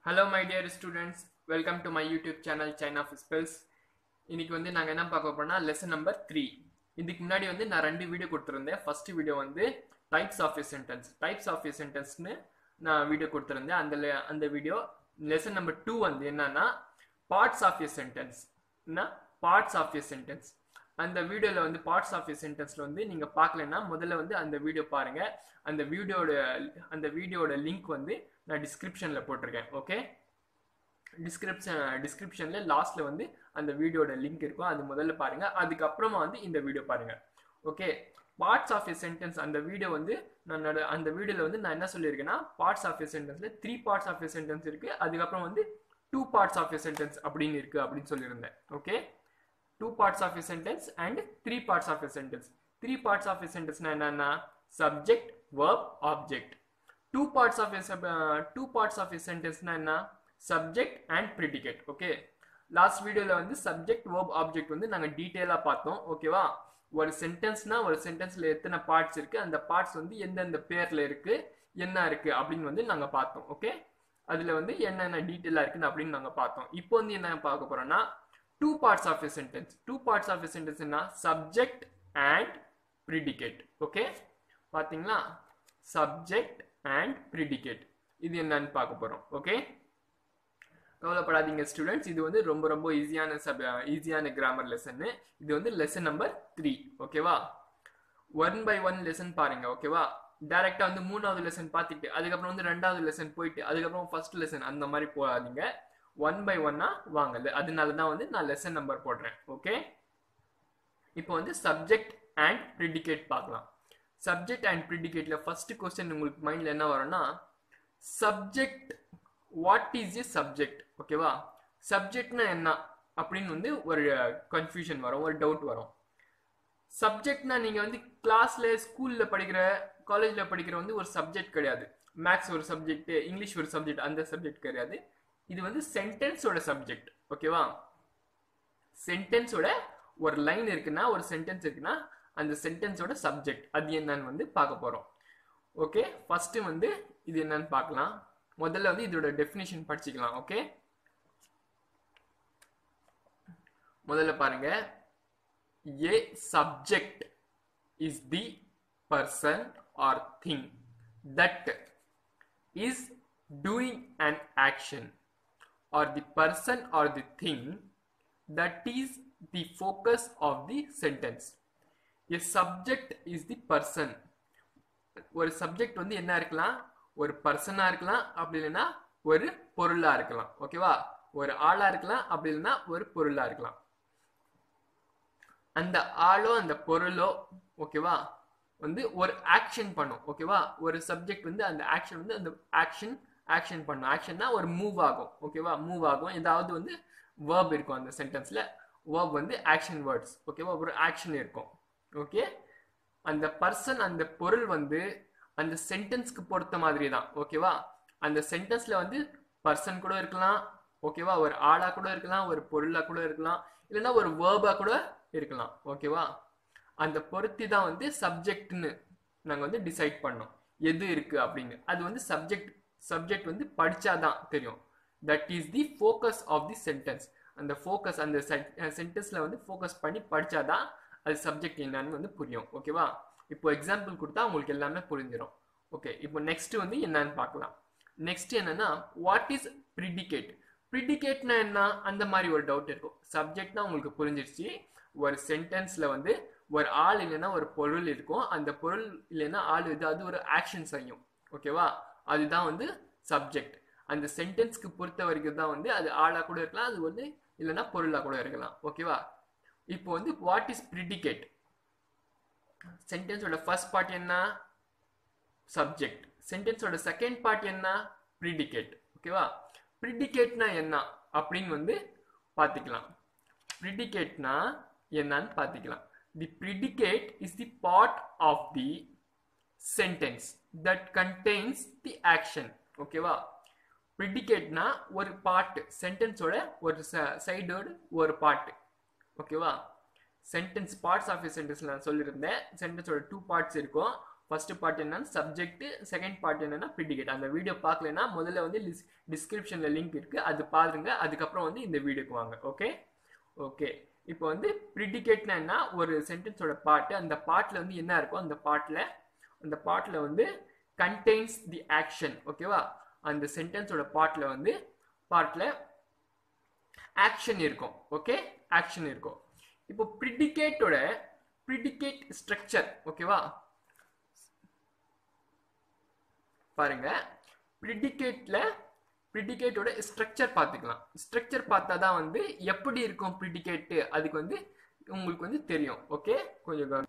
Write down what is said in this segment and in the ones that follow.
hello my dear students welcome to my YouTube channel China of spells இன்னைக்கு வந்து நாங்கள் என்ன பார்க்க போறோம்னா லெசன் நம்பர் த்ரீ இதுக்கு முன்னாடி வந்து நான் ரெண்டு வீடியோ கொடுத்துருந்தேன் ஃபர்ஸ்ட் வீடியோ வந்து types of a sentence types of a சென்டென்ஸ்னு நான் வீடியோ கொடுத்துருந்தேன் அந்த le- அந்த வீடியோ லெசன் நம்பர் டூ வந்து என்னன்னா parts of a sentence parts of a sentence அந்த வீடியோவில் வந்து பார்ட்ஸ் ஆஃப் எ சென்டென்ஸில் வந்து நீங்கள் பார்க்கலன்னா முதல்ல வந்து அந்த வீடியோ பாருங்க அந்த வீடியோட அந்த வீடியோட லிங்க் வந்து நான் டிஸ்கிரிப்ஷனில் போட்டிருக்கேன் ஓகே டிஸ்கிரிப்ஷன் டிஸ்கிரிப்ஷனில் லாஸ்ட்டில் வந்து அந்த வீடியோட லிங்க் இருக்கும் அது முதல்ல பாருங்க அதுக்கப்புறமா வந்து இந்த வீடியோ பாருங்க okay parts of a sentence அந்த வீடியோ வந்து நான் நட- அந்த வீடியோவில் வந்து நான் என்ன சொல்லியிருக்கேன்னா பார்ட்ஸ் ஆஃப் எ சென்டென்ஸில் three parts of a sentence இருக்கு அதுக்கப்புறம் வந்து two parts of a sentence அப்படின்னு இருக்கு அப்படின்னு சொல்லியிருந்தேன் okay two parts of a sentence and three parts of a sentence three parts of a சென்டென்ஸ்னா என்னன்னா subject verb object two parts of a two parts of a சென்டென்ஸ்னா என்ன subject and predicate okay last வீடியோவில் வந்து subject verb object வந்து நாங்கள் டீட்டெயிலாக பார்த்தோம் ஓகேவா ஒரு சென்டென்ஸ்னா ஒரு சென்டென்ஸ்ல எத்தனை பார்ட்ஸ் இருக்கு அந்த பார்ட்ஸ் வந்து எந்தெந்த பேர்ல இருக்கு என்ன இருக்கு அப்படின்னு வந்து நாங்கள் பார்த்தோம் ஓகே அதுல வந்து என்னென்ன டீட்டெயிலாக இருக்குன்னு அப்படின்னு நாங்கள் பார்த்தோம் இப்போ வந்து என்ன பார்க்க போறோம்னா two parts of a sentence two parts of a sentence என்ன சப்ஜெக்ட் அண்ட் ப்ரிடிகேட் ஓகே பாத்தீங்களா சப்ஜெக்ட் அண்ட் ப்ரிடிகேட் இது என்னன்னு பார்க்க போறோம் ஓகே கவலைப்படாதீங்க ஸ்டூடெண்ட்ஸ் இது வந்து ரொம்ப ரொம்ப ஈஸியான சப் ஈஸியான கிராமர் லெசன் இது வந்து லெசன் நம்பர் த்ரீ ஓகேவா ஒன் பை ஒன் லெசன் பாருங்க ஓகேவா டைரக்டா வந்து மூணாவது லெசன் பார்த்துட்டு அதுக்கப்புறம் வந்து ரெண்டாவது லெசன் போயிட்டு அதுக்கப்புறம் ஃபர்ஸ்ட் லெசன் அந்த மாதிரி போகாதீங்க ஒன் பை ஒன்னா வாங்க அதனால தான் வந்து நான் லெசன் நம்பர் போடுறேன் ஓகே இப்போ வந்து சப்ஜெக்ட் அண்ட் ப்ரிடிகேட் பார்க்கலாம் சப்ஜெக்ட் அண்ட் ப்ரிடிகேட்ல ஃபர்ஸ்ட் கொஸ்டின் உங்களுக்கு மைண்ட்ல என்ன வரும்னா subject what is a subject ஓகேவா சப்ஜெக்ட்னா என்ன அப்படின்னு வந்து ஒரு கன்ஃபியூஷன் வரும் ஒரு டவுட் வரும் சப்ஜெக்ட்னா நீங்க வந்து கிளாஸ்ல ஸ்கூல்ல படிக்கிற காலேஜ்ல படிக்கிற வந்து ஒரு சப்ஜெக்ட் கிடையாது மேக்ஸ் ஒரு சப்ஜெக்ட் இங்கிலீஷ் ஒரு சப்ஜெக்ட் அந்த சப்ஜெக்ட் கிடையாது இது வந்து சென்டென்ஸோட சப்ஜெக்ட் ஓகேவா சென்டென்ஸோட ஒரு லைன் இருக்குன்னா ஒரு சென்டென்ஸ் இருக்குன்னா அந்த சென்டென்ஸோட சப்ஜெக்ட் அது என்னன்னு வந்து பார்க்க போறோம் ஓகே ஃபர்ஸ்ட் வந்து இது என்னன்னு பார்க்கலாம் முதல்ல வந்து இதோட டெஃபினிஷன் படிச்சுக்கலாம் ஓகே முதல்ல பாருங்க a subject is the person or thing that is doing an action or the person or the thing that is the focus of the sentence a subject is the person ஒரு subject வந்து என்ன இருக்கலாம் ஒரு பர்சனா இருக்கலாம் அப்படி இல்லைன்னா ஒரு பொருளா இருக்கலாம் ஓகேவா ஒரு ஆளா இருக்கலாம் அப்படி இல்லைன்னா ஒரு பொருளா இருக்கலாம் அந்த ஆளோ அந்த பொருளோ ஓகேவா வந்து ஒரு ஆக்ஷன் பண்ணும் ஓகேவா ஒரு சப்ஜெக்ட் வந்து அந்த ஆக்ஷன் வந்து அந்த ஆக்ஷன் ஆக்ஷன் பண்ணும் ஆக்ஷன்னா ஒரு மூவ் ஆகும் ஓகேவா மூவ் ஆகும் ஏதாவது வந்து வேர்ப் இருக்கும் அந்த சென்டென்ஸ்ல வேர்ப் வந்து ஆக்ஷன் வேர்ட்ஸ் ஓகேவா ஒரு ஆக்ஷன் இருக்கும் ஓகே அந்த பர்சன் அந்த பொருள் வந்து அந்த சென்டென்ஸ்க்கு பொறுத்த மாதிரி தான் ஓகேவா அந்த சென்டென்ஸ்ல வந்து பர்சன் கூட இருக்கலாம் ஓகேவா ஒரு ஆளா கூட இருக்கலாம் ஒரு பொருளா கூட இருக்கலாம் இல்லைன்னா ஒரு வேர்பா கூட இருக்கலாம் ஓகேவா அந்த பொருத்தி தான் வந்து சப்ஜெக்ட்னு நாங்க வந்து டிசைட் பண்ணோம் எது இருக்கு அப்படின்னு அது வந்து சப்ஜெக்ட் சப்ஜெக்ட் வந்து படிச்சாதான் தெரியும் that is the focus of the sentence அந்த ஃபோக்கஸ் அந்த சென்டென்ஸ்ல வந்து ஃபோக்கஸ் பண்ணி படிச்சாதான் அது சப்ஜெக்ட் என்னன்னு வந்து புரியும் ஓகேவா இப்போ எக்ஸாம்பிள் கொடுத்தா உங்களுக்கு எல்லாமே புரிஞ்சிடும் ஓகே இப்போ நெக்ஸ்ட் வந்து என்னன்னு பார்க்கலாம் நெக்ஸ்ட் என்னன்னா வாட் இஸ் ப்ரிடிகேட் ப்ரிடிகேட்னா என்ன அந்த மாதிரி ஒரு டவுட் இருக்கும் சப்ஜெக்ட்னா உங்களுக்கு புரிஞ்சிருச்சு ஒரு சென்டென்ஸ்ல வந்து ஒரு ஆள் இல்லைன்னா ஒரு பொருள் இருக்கும் அந்த பொருள் இல்லைன்னா ஆள் ஏதாவது ஒரு ஆக்ஷன் செய்யும் ஓகேவா அதுதான் வந்து சப்ஜெக்ட் அந்த சென்டென்ஸ்க்கு பொறுத்த வரைக்கும் தான் வந்து அது ஆளா கூட இருக்கலாம் அது வந்து இல்லைன்னா பொருளா கூட இருக்கலாம் ஓகேவா இப்போ வந்து வாட் இஸ் ப்ரிடிகேட் சென்டென்ஸோட ஃபர்ஸ்ட் பார்ட் என்ன சப்ஜெக்ட் சென்டென்ஸோட செகண்ட் பார்ட் என்ன ப்ரிடிகேட் ஓகேவா ப்ரிடிகேட்னா என்ன அப்படின்னு வந்து பார்த்துக்கலாம் ப்ரிடிகேட்னா என்னன்னு பார்த்துக்கலாம் the predicate is the part of the sentence that contains the action ஓகேவா ப்ரிடிகேட்னா ஒரு பார்ட் சென்டென்ஸோட ஒரு சைடோட ஒரு பார்ட் ஓகேவா சென்டென்ஸ் பார்ட்ஸ் ஆஃப் சென்டென்ஸ் நான் சொல்லியிருந்தேன் சென்டென்ஸோட டூ பார்ட்ஸ் இருக்கும் ஃபர்ஸ்ட் பார்ட் என்னன்னா சப்ஜெக்ட் செகண்ட் பார்ட் என்னன்னா ப்ரிடிகேட் அந்த வீடியோ பார்க்கலனா முதல்ல வந்து டிஸ்கிரிப்ஷனில் லிங்க் இருக்கு அது பாருங்க அதுக்கப்புறம் வந்து இந்த வீடியோக்கு வாங்க ஓகே ஓகே இப்போ வந்து ப்ரிடிகேட்னா என்ன ஒரு சென்டென்ஸோட பாட்டு அந்த பாட்டில் வந்து என்ன இருக்கும் அந்த பாட்டில் அந்த பாட்டில் வந்து கண்டெய்ன்ஸ் தி ஆக்ஷன் ஓகேவா அந்த சென்டென்ஸோட பாட்டில் வந்து பாட்டில் ஆக்ஷன் இருக்கும் ஓகே ஆக்ஷன் இருக்கும் இப்போ ப்ரிடிகேட்டோட ப்ரிடிகேட் ஸ்ட்ரக்சர் ஓகேவா பாருங்க ப்ரிடிகேட்ல ப்ரிடிகேட்டோட ஸ்ட்ரக்சர் பார்த்துக்கலாம் ஸ்ட்ரக்சர் பார்த்தா தான் வந்து எப்படி இருக்கும் ப்ரிடிகேட்டு அதுக்கு வந்து உங்களுக்கு வந்து தெரியும் ஓகே கொஞ்சம் கவனி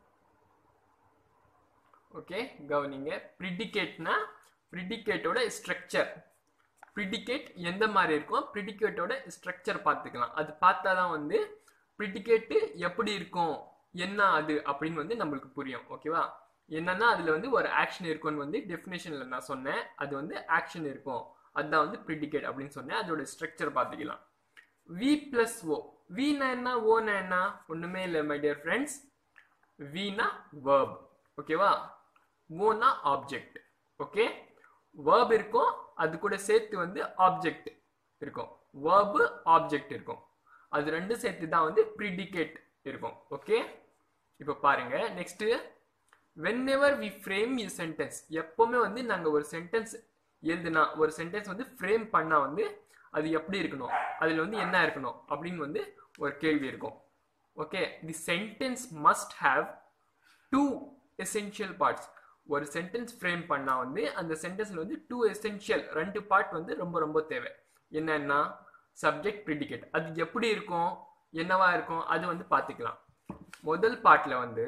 ஓகே கவனிங்க ப்ரிடிகேட்னா ப்ரிடிகேட்டோட ஸ்ட்ரக்சர் ப்ரிடிகேட் எந்த மாதிரி இருக்கும் ப்ரிடிகேட்டோட ஸ்ட்ரக்சர் பார்த்துக்கலாம் அது பார்த்தா தான் வந்து ப்ரிடிகேட்டு எப்படி இருக்கும் என்ன அது அப்படின்னு வந்து நம்மளுக்கு புரியும் ஓகேவா என்னன்னா அதுல வந்து ஒரு ஆக்ஷன் இருக்கும்னு வந்து டெஃபினேஷன்ல நான் சொன்னேன் அது வந்து ஆக்ஷன் இருக்கும் அதுதான் வந்து ப்ரிடிகேட் அப்படின்னு சொன்னேன் அதோட ஸ்ட்ரக்சர் பார்த்துக்கலாம் வி பிளஸ் ஓ வினா என்ன ஓனா என்ன ஒண்ணுமே இல்லை மை டியர் ஃப்ரெண்ட்ஸ் வினா வேர்ப் ஓகேவா ஓனா ஆப்ஜெக்ட் ஓகே வேர்ப் இருக்கும் அது கூட சேர்த்து வந்து ஆப்ஜெக்ட் இருக்கும் வேர்பு ஆப்ஜெக்ட் இருக்கும் அது ரெண்டும் சேர்த்து தான் வந்து ப்ரிடிகேட் இருக்கும் ஓகே இப்போ பாருங்க next whenever we frame you sentence எப்பவுமே வந்து நாங்கள் ஒரு சென்டென்ஸ் எழுதுனா ஒரு சென்டென்ஸ் வந்து ஃப்ரேம் பண்ணா வந்து அது எப்படி இருக்கணும் அதில் வந்து என்ன இருக்கணும் அப்படின்னு வந்து ஒரு கேள்வி இருக்கும் okay the sentence must have two essential parts ஒரு சென்டென்ஸ் ஃப்ரேம் பண்ணா வந்து அந்த சென்டென்ஸ்ல வந்து டூ எசென்ஷியல் ரெண்டு பார்ட் வந்து ரொம்ப ரொம்ப தேவை என்னன்னா சப்ஜெக்ட் ப்ரிடிகேட் அது எப்படி இருக்கும் என்னவா இருக்கும் அது வந்து பார்த்துக்கலாம் முதல் பார்ட்ல வந்து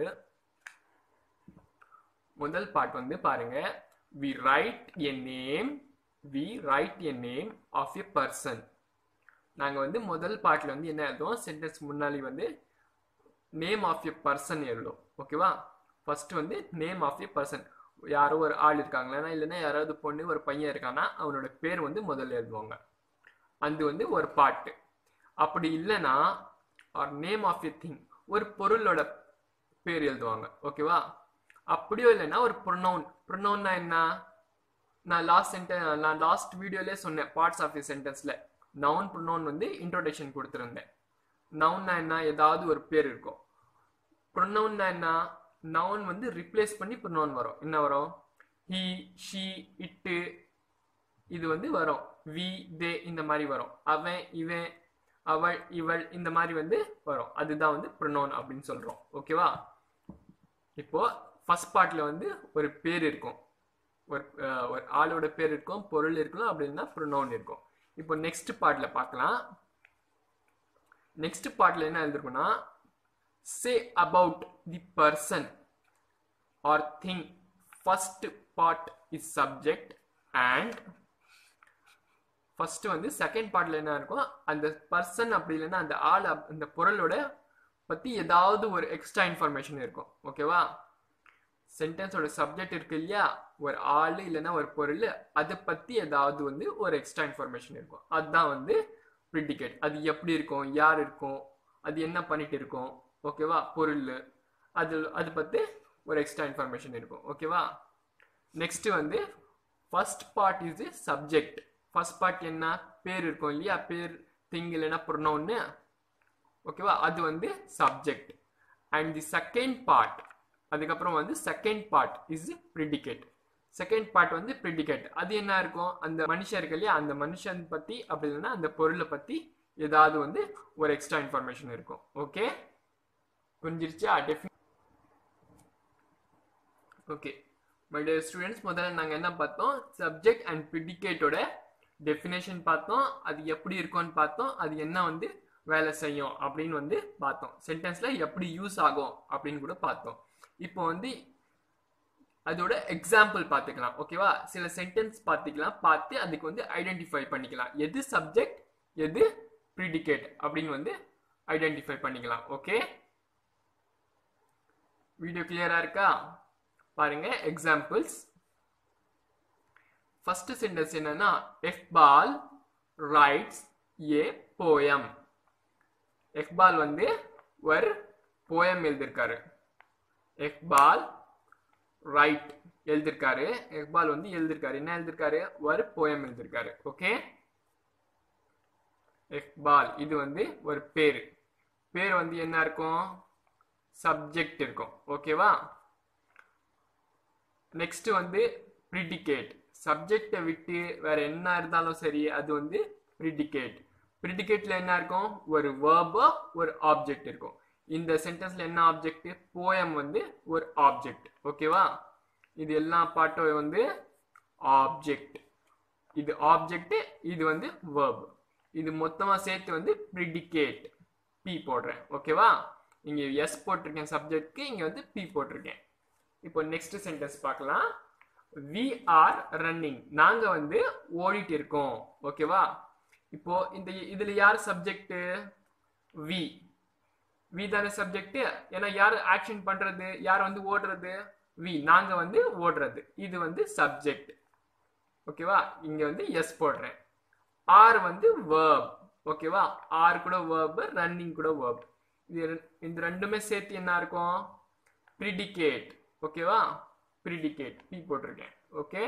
முதல் பார்ட் வந்து பாருங்க we write a name we write a name of a person நாங்கள் வந்து முதல் பார்ட்ல வந்து என்ன எழுதுவோம் சென்டென்ஸ் முன்னாடி வந்து நேம் ஆஃப் எ பர்சன் எழுதும் ஓகேவா ஃபர்ஸ்ட் வந்து நேம் ஆஃப் எ பர்சன் யாரோ ஒரு ஆள் இருக்காங்களா இல்லைன்னா யாராவது பொண்ணு ஒரு பையன் இருக்கான்னா அவனோட பேர் வந்து முதல்ல எழுதுவாங்க அது வந்து ஒரு பாட்டு அப்படி இல்லைன்னா or name of a thing ஒரு பொருளோட பேர் எழுதுவாங்க ஓகேவா அப்படியோ இல்லைன்னா ஒரு ப்ரொனவுன் ப்ரொனவுன்னா என்ன நான் லாஸ்ட் சென்டென் நான் லாஸ்ட் வீடியோலே சொன்னேன் பார்ட்ஸ் ஆஃப் எ சென்டென்ஸ்ல நவுன் ப்ரொனவுன் வந்து இன்ட்ரோடக்ஷன் கொடுத்துருந்தேன் நவுன்னா என்ன ஏதாவது ஒரு பேர் இருக்கும் ப்ரொனவுன்னா என்ன நவுன் வந்து ரிப்ளேஸ் பண்ணி ப்ரொனவுன் வரும் என்ன வரும் ஹி ஷி இட்டு இது வந்து வரும் வி தே இந்த மாதிரி வரும் அவன் இவன் அவள் இவள் இந்த மாதிரி வந்து வரும் அதுதான் வந்து ப்ரொனவுன் அப்படின்னு சொல்றோம் ஓகேவா இப்போ ஃபர்ஸ்ட் பார்ட்ல வந்து ஒரு பேர் இருக்கும் ஒரு அஹ், ஒரு ஆளோட பேர் இருக்கும் பொருள் இருக்கும் அப்படின்னா ப்ரொனவுன் இருக்கும் இப்போ நெக்ஸ்ட் பார்ட்ல பார்க்கலாம் நெக்ஸ்ட் பார்ட்ல என்ன எழுதிருக்குன்னா say about the person or thing first part is subject and first வந்து செகண்ட் பார்ட்ல என்ன இருக்கும் அந்த பர்சன் அப்படி இல்லைன்னா அந்த ஆள் அப்- அந்த பொருளோட பத்தி ஏதாவது ஒரு எக்ஸ்ட்ரா இன்ஃபர்மேஷன் இருக்கும் ஓகேவா சென்டென்ஸோட சப்ஜெக்ட் இருக்கு இல்லையா ஒரு ஆள் இல்லைன்னா ஒரு பொருள் அதை பத்தி ஏதாவது வந்து ஒரு எக்ஸ்ட்ரா இன்ஃபர்மேஷன் இருக்கும் அதுதான் வந்து ப்ரிடிகேட் அது எப்படி இருக்கும் யார் இருக்கும் அது என்ன பண்ணிட்டு இருக்கும் ஓகேவா பொருள் அது அது பத்தி ஒரு எக்ஸ்ட்ரா இன்ஃபர்மேஷன் இருக்கும் ஓகேவா நெக்ஸ்ட் வந்து first part is subject first part என்ன பேர் இருக்கும் இல்லையா பேர் திங் இல்லைன்னா ப்ரொனவுன்னு ஓகேவா அது வந்து subject and the second part அதுக்கப்புறம் வந்து second part is predicate second part வந்து ப்ரிடிகேட் அது என்ன இருக்கும் அந்த மனுஷன் இருக்கு இல்லையா அந்த மனுஷன் பத்தி அப்படி இல்லைன்னா அந்த பொருளை பத்தி ஏதாவது வந்து ஒரு எக்ஸ்ட்ரா இன்ஃபர்மேஷன் இருக்கும் ஓகே புரிஞ்சிருச்சா டெஃபி ஓகே மை டியர் ஸ்டூடெண்ட்ஸ் முதல்ல நாங்கள் என்ன பார்த்தோம் சப்ஜெக்ட் அண்ட் ப்ரிடிகேட்டோட டெஃபினேஷன் பார்த்தோம் அது எப்படி இருக்கும்னு பார்த்தோம் அது என்ன வந்து வேலை செய்யும் அப்படின்னு வந்து பார்த்தோம் சென்டென்ஸ்ல எப்படி யூஸ் ஆகும் அப்படின்னு கூட பார்த்தோம் இப்போ வந்து அதோட எக்ஸாம்பிள் பார்த்துக்கலாம் ஓகேவா சில சென்டென்ஸ் பார்த்துக்கலாம் பார்த்து அதுக்கு வந்து ஐடென்டிஃபை பண்ணிக்கலாம் எது சப்ஜெக்ட் எது ப்ரிடிகேட் அப்படின்னு வந்து ஐடென்டிஃபை பண்ணிக்கலாம் ஓகே வீடியோ கிளியரா இருக்கா பாருங்க எக்ஸாம்பிள்ஸ் ஃபர்ஸ்ட் சென்டென்ஸ் என்னன்னா எஃபால் ரைட்ஸ் ஏ போயம் எக்பால் வந்து ஒரு போயம் எழுதியிருக்காரு எக்பால் ரைட் எழுதிருக்காரு இக்பால் வந்து எழுதிருக்காரு என்ன எழுதிருக்காரு ஒரு போயம் எழுதிருக்காரு ஓகே இக்பால் இது வந்து ஒரு பேர் பேர் வந்து என்ன இருக்கும் சப்ஜெக்ட் இருக்கும் ஓகேவா நெக்ஸ்ட் வந்து ப்ரிடிகேட் சப்ஜெக்டை விட்டு வேற என்ன இருந்தாலும் சரி அது வந்து ப்ரிடிகேட் ப்ரிடிகேட்ல என்ன இருக்கும் ஒரு வேர்போ ஒரு ஆப்ஜெக்ட் இருக்கும் இந்த சென்டென்ஸ்ல என்ன ஆப்ஜெக்ட் போயம் வந்து ஒரு ஆப்ஜெக்ட் ஓகேவா இது எல்லா பாட்டும் வந்து ஆப்ஜெக்ட் இது ஆப்ஜெக்ட் இது வந்து வேர்ப் இது மொத்தமா சேர்த்து வந்து ப்ரிடிகேட் பி போடுறேன் ஓகேவா இங்க எஸ் போட்டிருக்கேன் சப்ஜெக்ட்க்கு இங்க வந்து பி போட்டிருக்கேன் இப்போ நெக்ஸ்ட் சென்டென்ஸ் பார்க்கலாம் வி ஆர் ரன்னிங் நாங்க வந்து ஓடிட்டு இருக்கோம் ஓகேவா இப்போ இந்த இதுல யார் சப்ஜெக்ட் வி வி தானே சப்ஜெக்ட் ஏன்னா யார் ஆக்ஷன் பண்றது யார் வந்து ஓடுறது வி நாங்க வந்து ஓடுறது இது வந்து சப்ஜெக்ட் ஓகேவா இங்க வந்து எஸ் போடுறேன் ஆர் வந்து வேர்ப் ஓகேவா ஆர் கூட வேர்ப் ரன்னிங் கூட வேர்ப் இது ரெ- இந்த ரெண்டுமே சேர்த்து என்ன இருக்கும் ப்ரிடிகேட் ஓகேவா ப்ரிடிகேட் பி போட்டிருக்கேன் ஓகே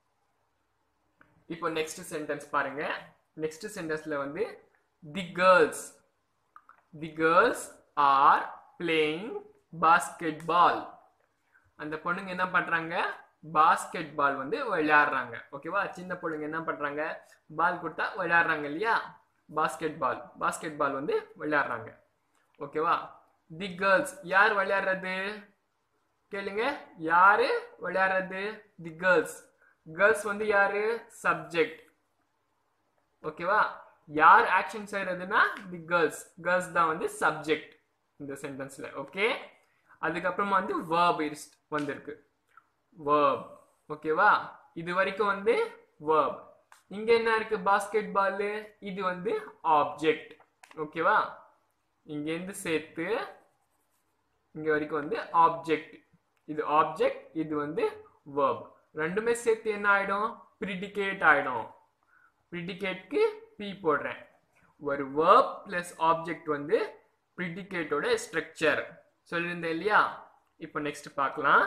இப்போ நெக்ஸ்ட் சென்டென்ஸ் பாருங்க நெக்ஸ்ட் சென்டென்ஸ்ல வந்து the girls the girls are playing basketball அந்த பொண்ணுங்க என்ன பண்றாங்க பாஸ்கெட் பால் வந்து விளையாடுறாங்க ஓகேவா சின்ன பொண்ணுங்க என்ன பண்றாங்க பால் கொடுத்தா விளையாடுறாங்க இல்லையா பாஸ்கெட் பால் பாஸ்கெட் பால் வந்து விளையாடுறாங்க ஓகேவா தி கேர்ள்ஸ் யார் விளையாடுறது கேளுங்க யாரு விளையாடுறது தி கேர்ள்ஸ் கேர்ள்ஸ் வந்து யாரு சப்ஜெக்ட் ஓகேவா யார் ஆக்ஷன் செய்யறதுன்னா தி கேர்ள்ஸ் கேர்ள்ஸ் தான் வந்து சப்ஜெக்ட் இந்த சென்டென்ஸ்ல ஓகே அதுக்கப்புறமா வந்து வேர்ப் வந்திருக்கு வேர்ப் ஓகேவா இது வரைக்கும் வந்து வேர்ப் இங்க என்ன இருக்கு பாஸ்கெட் பால் இது வந்து ஆப்ஜெக்ட் ஓகேவா இங்க இருந்து சேர்த்து இங்க வரைக்கும் வந்து ஆப்ஜெக்ட் இது ஆப்ஜெக்ட் இது வந்து verb ரெண்டுமே சேர்த்து என்ன ஆயிடும் ப்ரிடிகேட் ஆயிடும் ப்ரிடிகேட்க்கு பி போடுறேன் ஒரு verb பிளஸ் ஆப்ஜெக்ட் வந்து ப்ரிடிகேட்டோட ஸ்ட்ரக்சர் சொல்லியிருந்தேன் இல்லையா இப்போ நெக்ஸ்ட் பார்க்கலாம்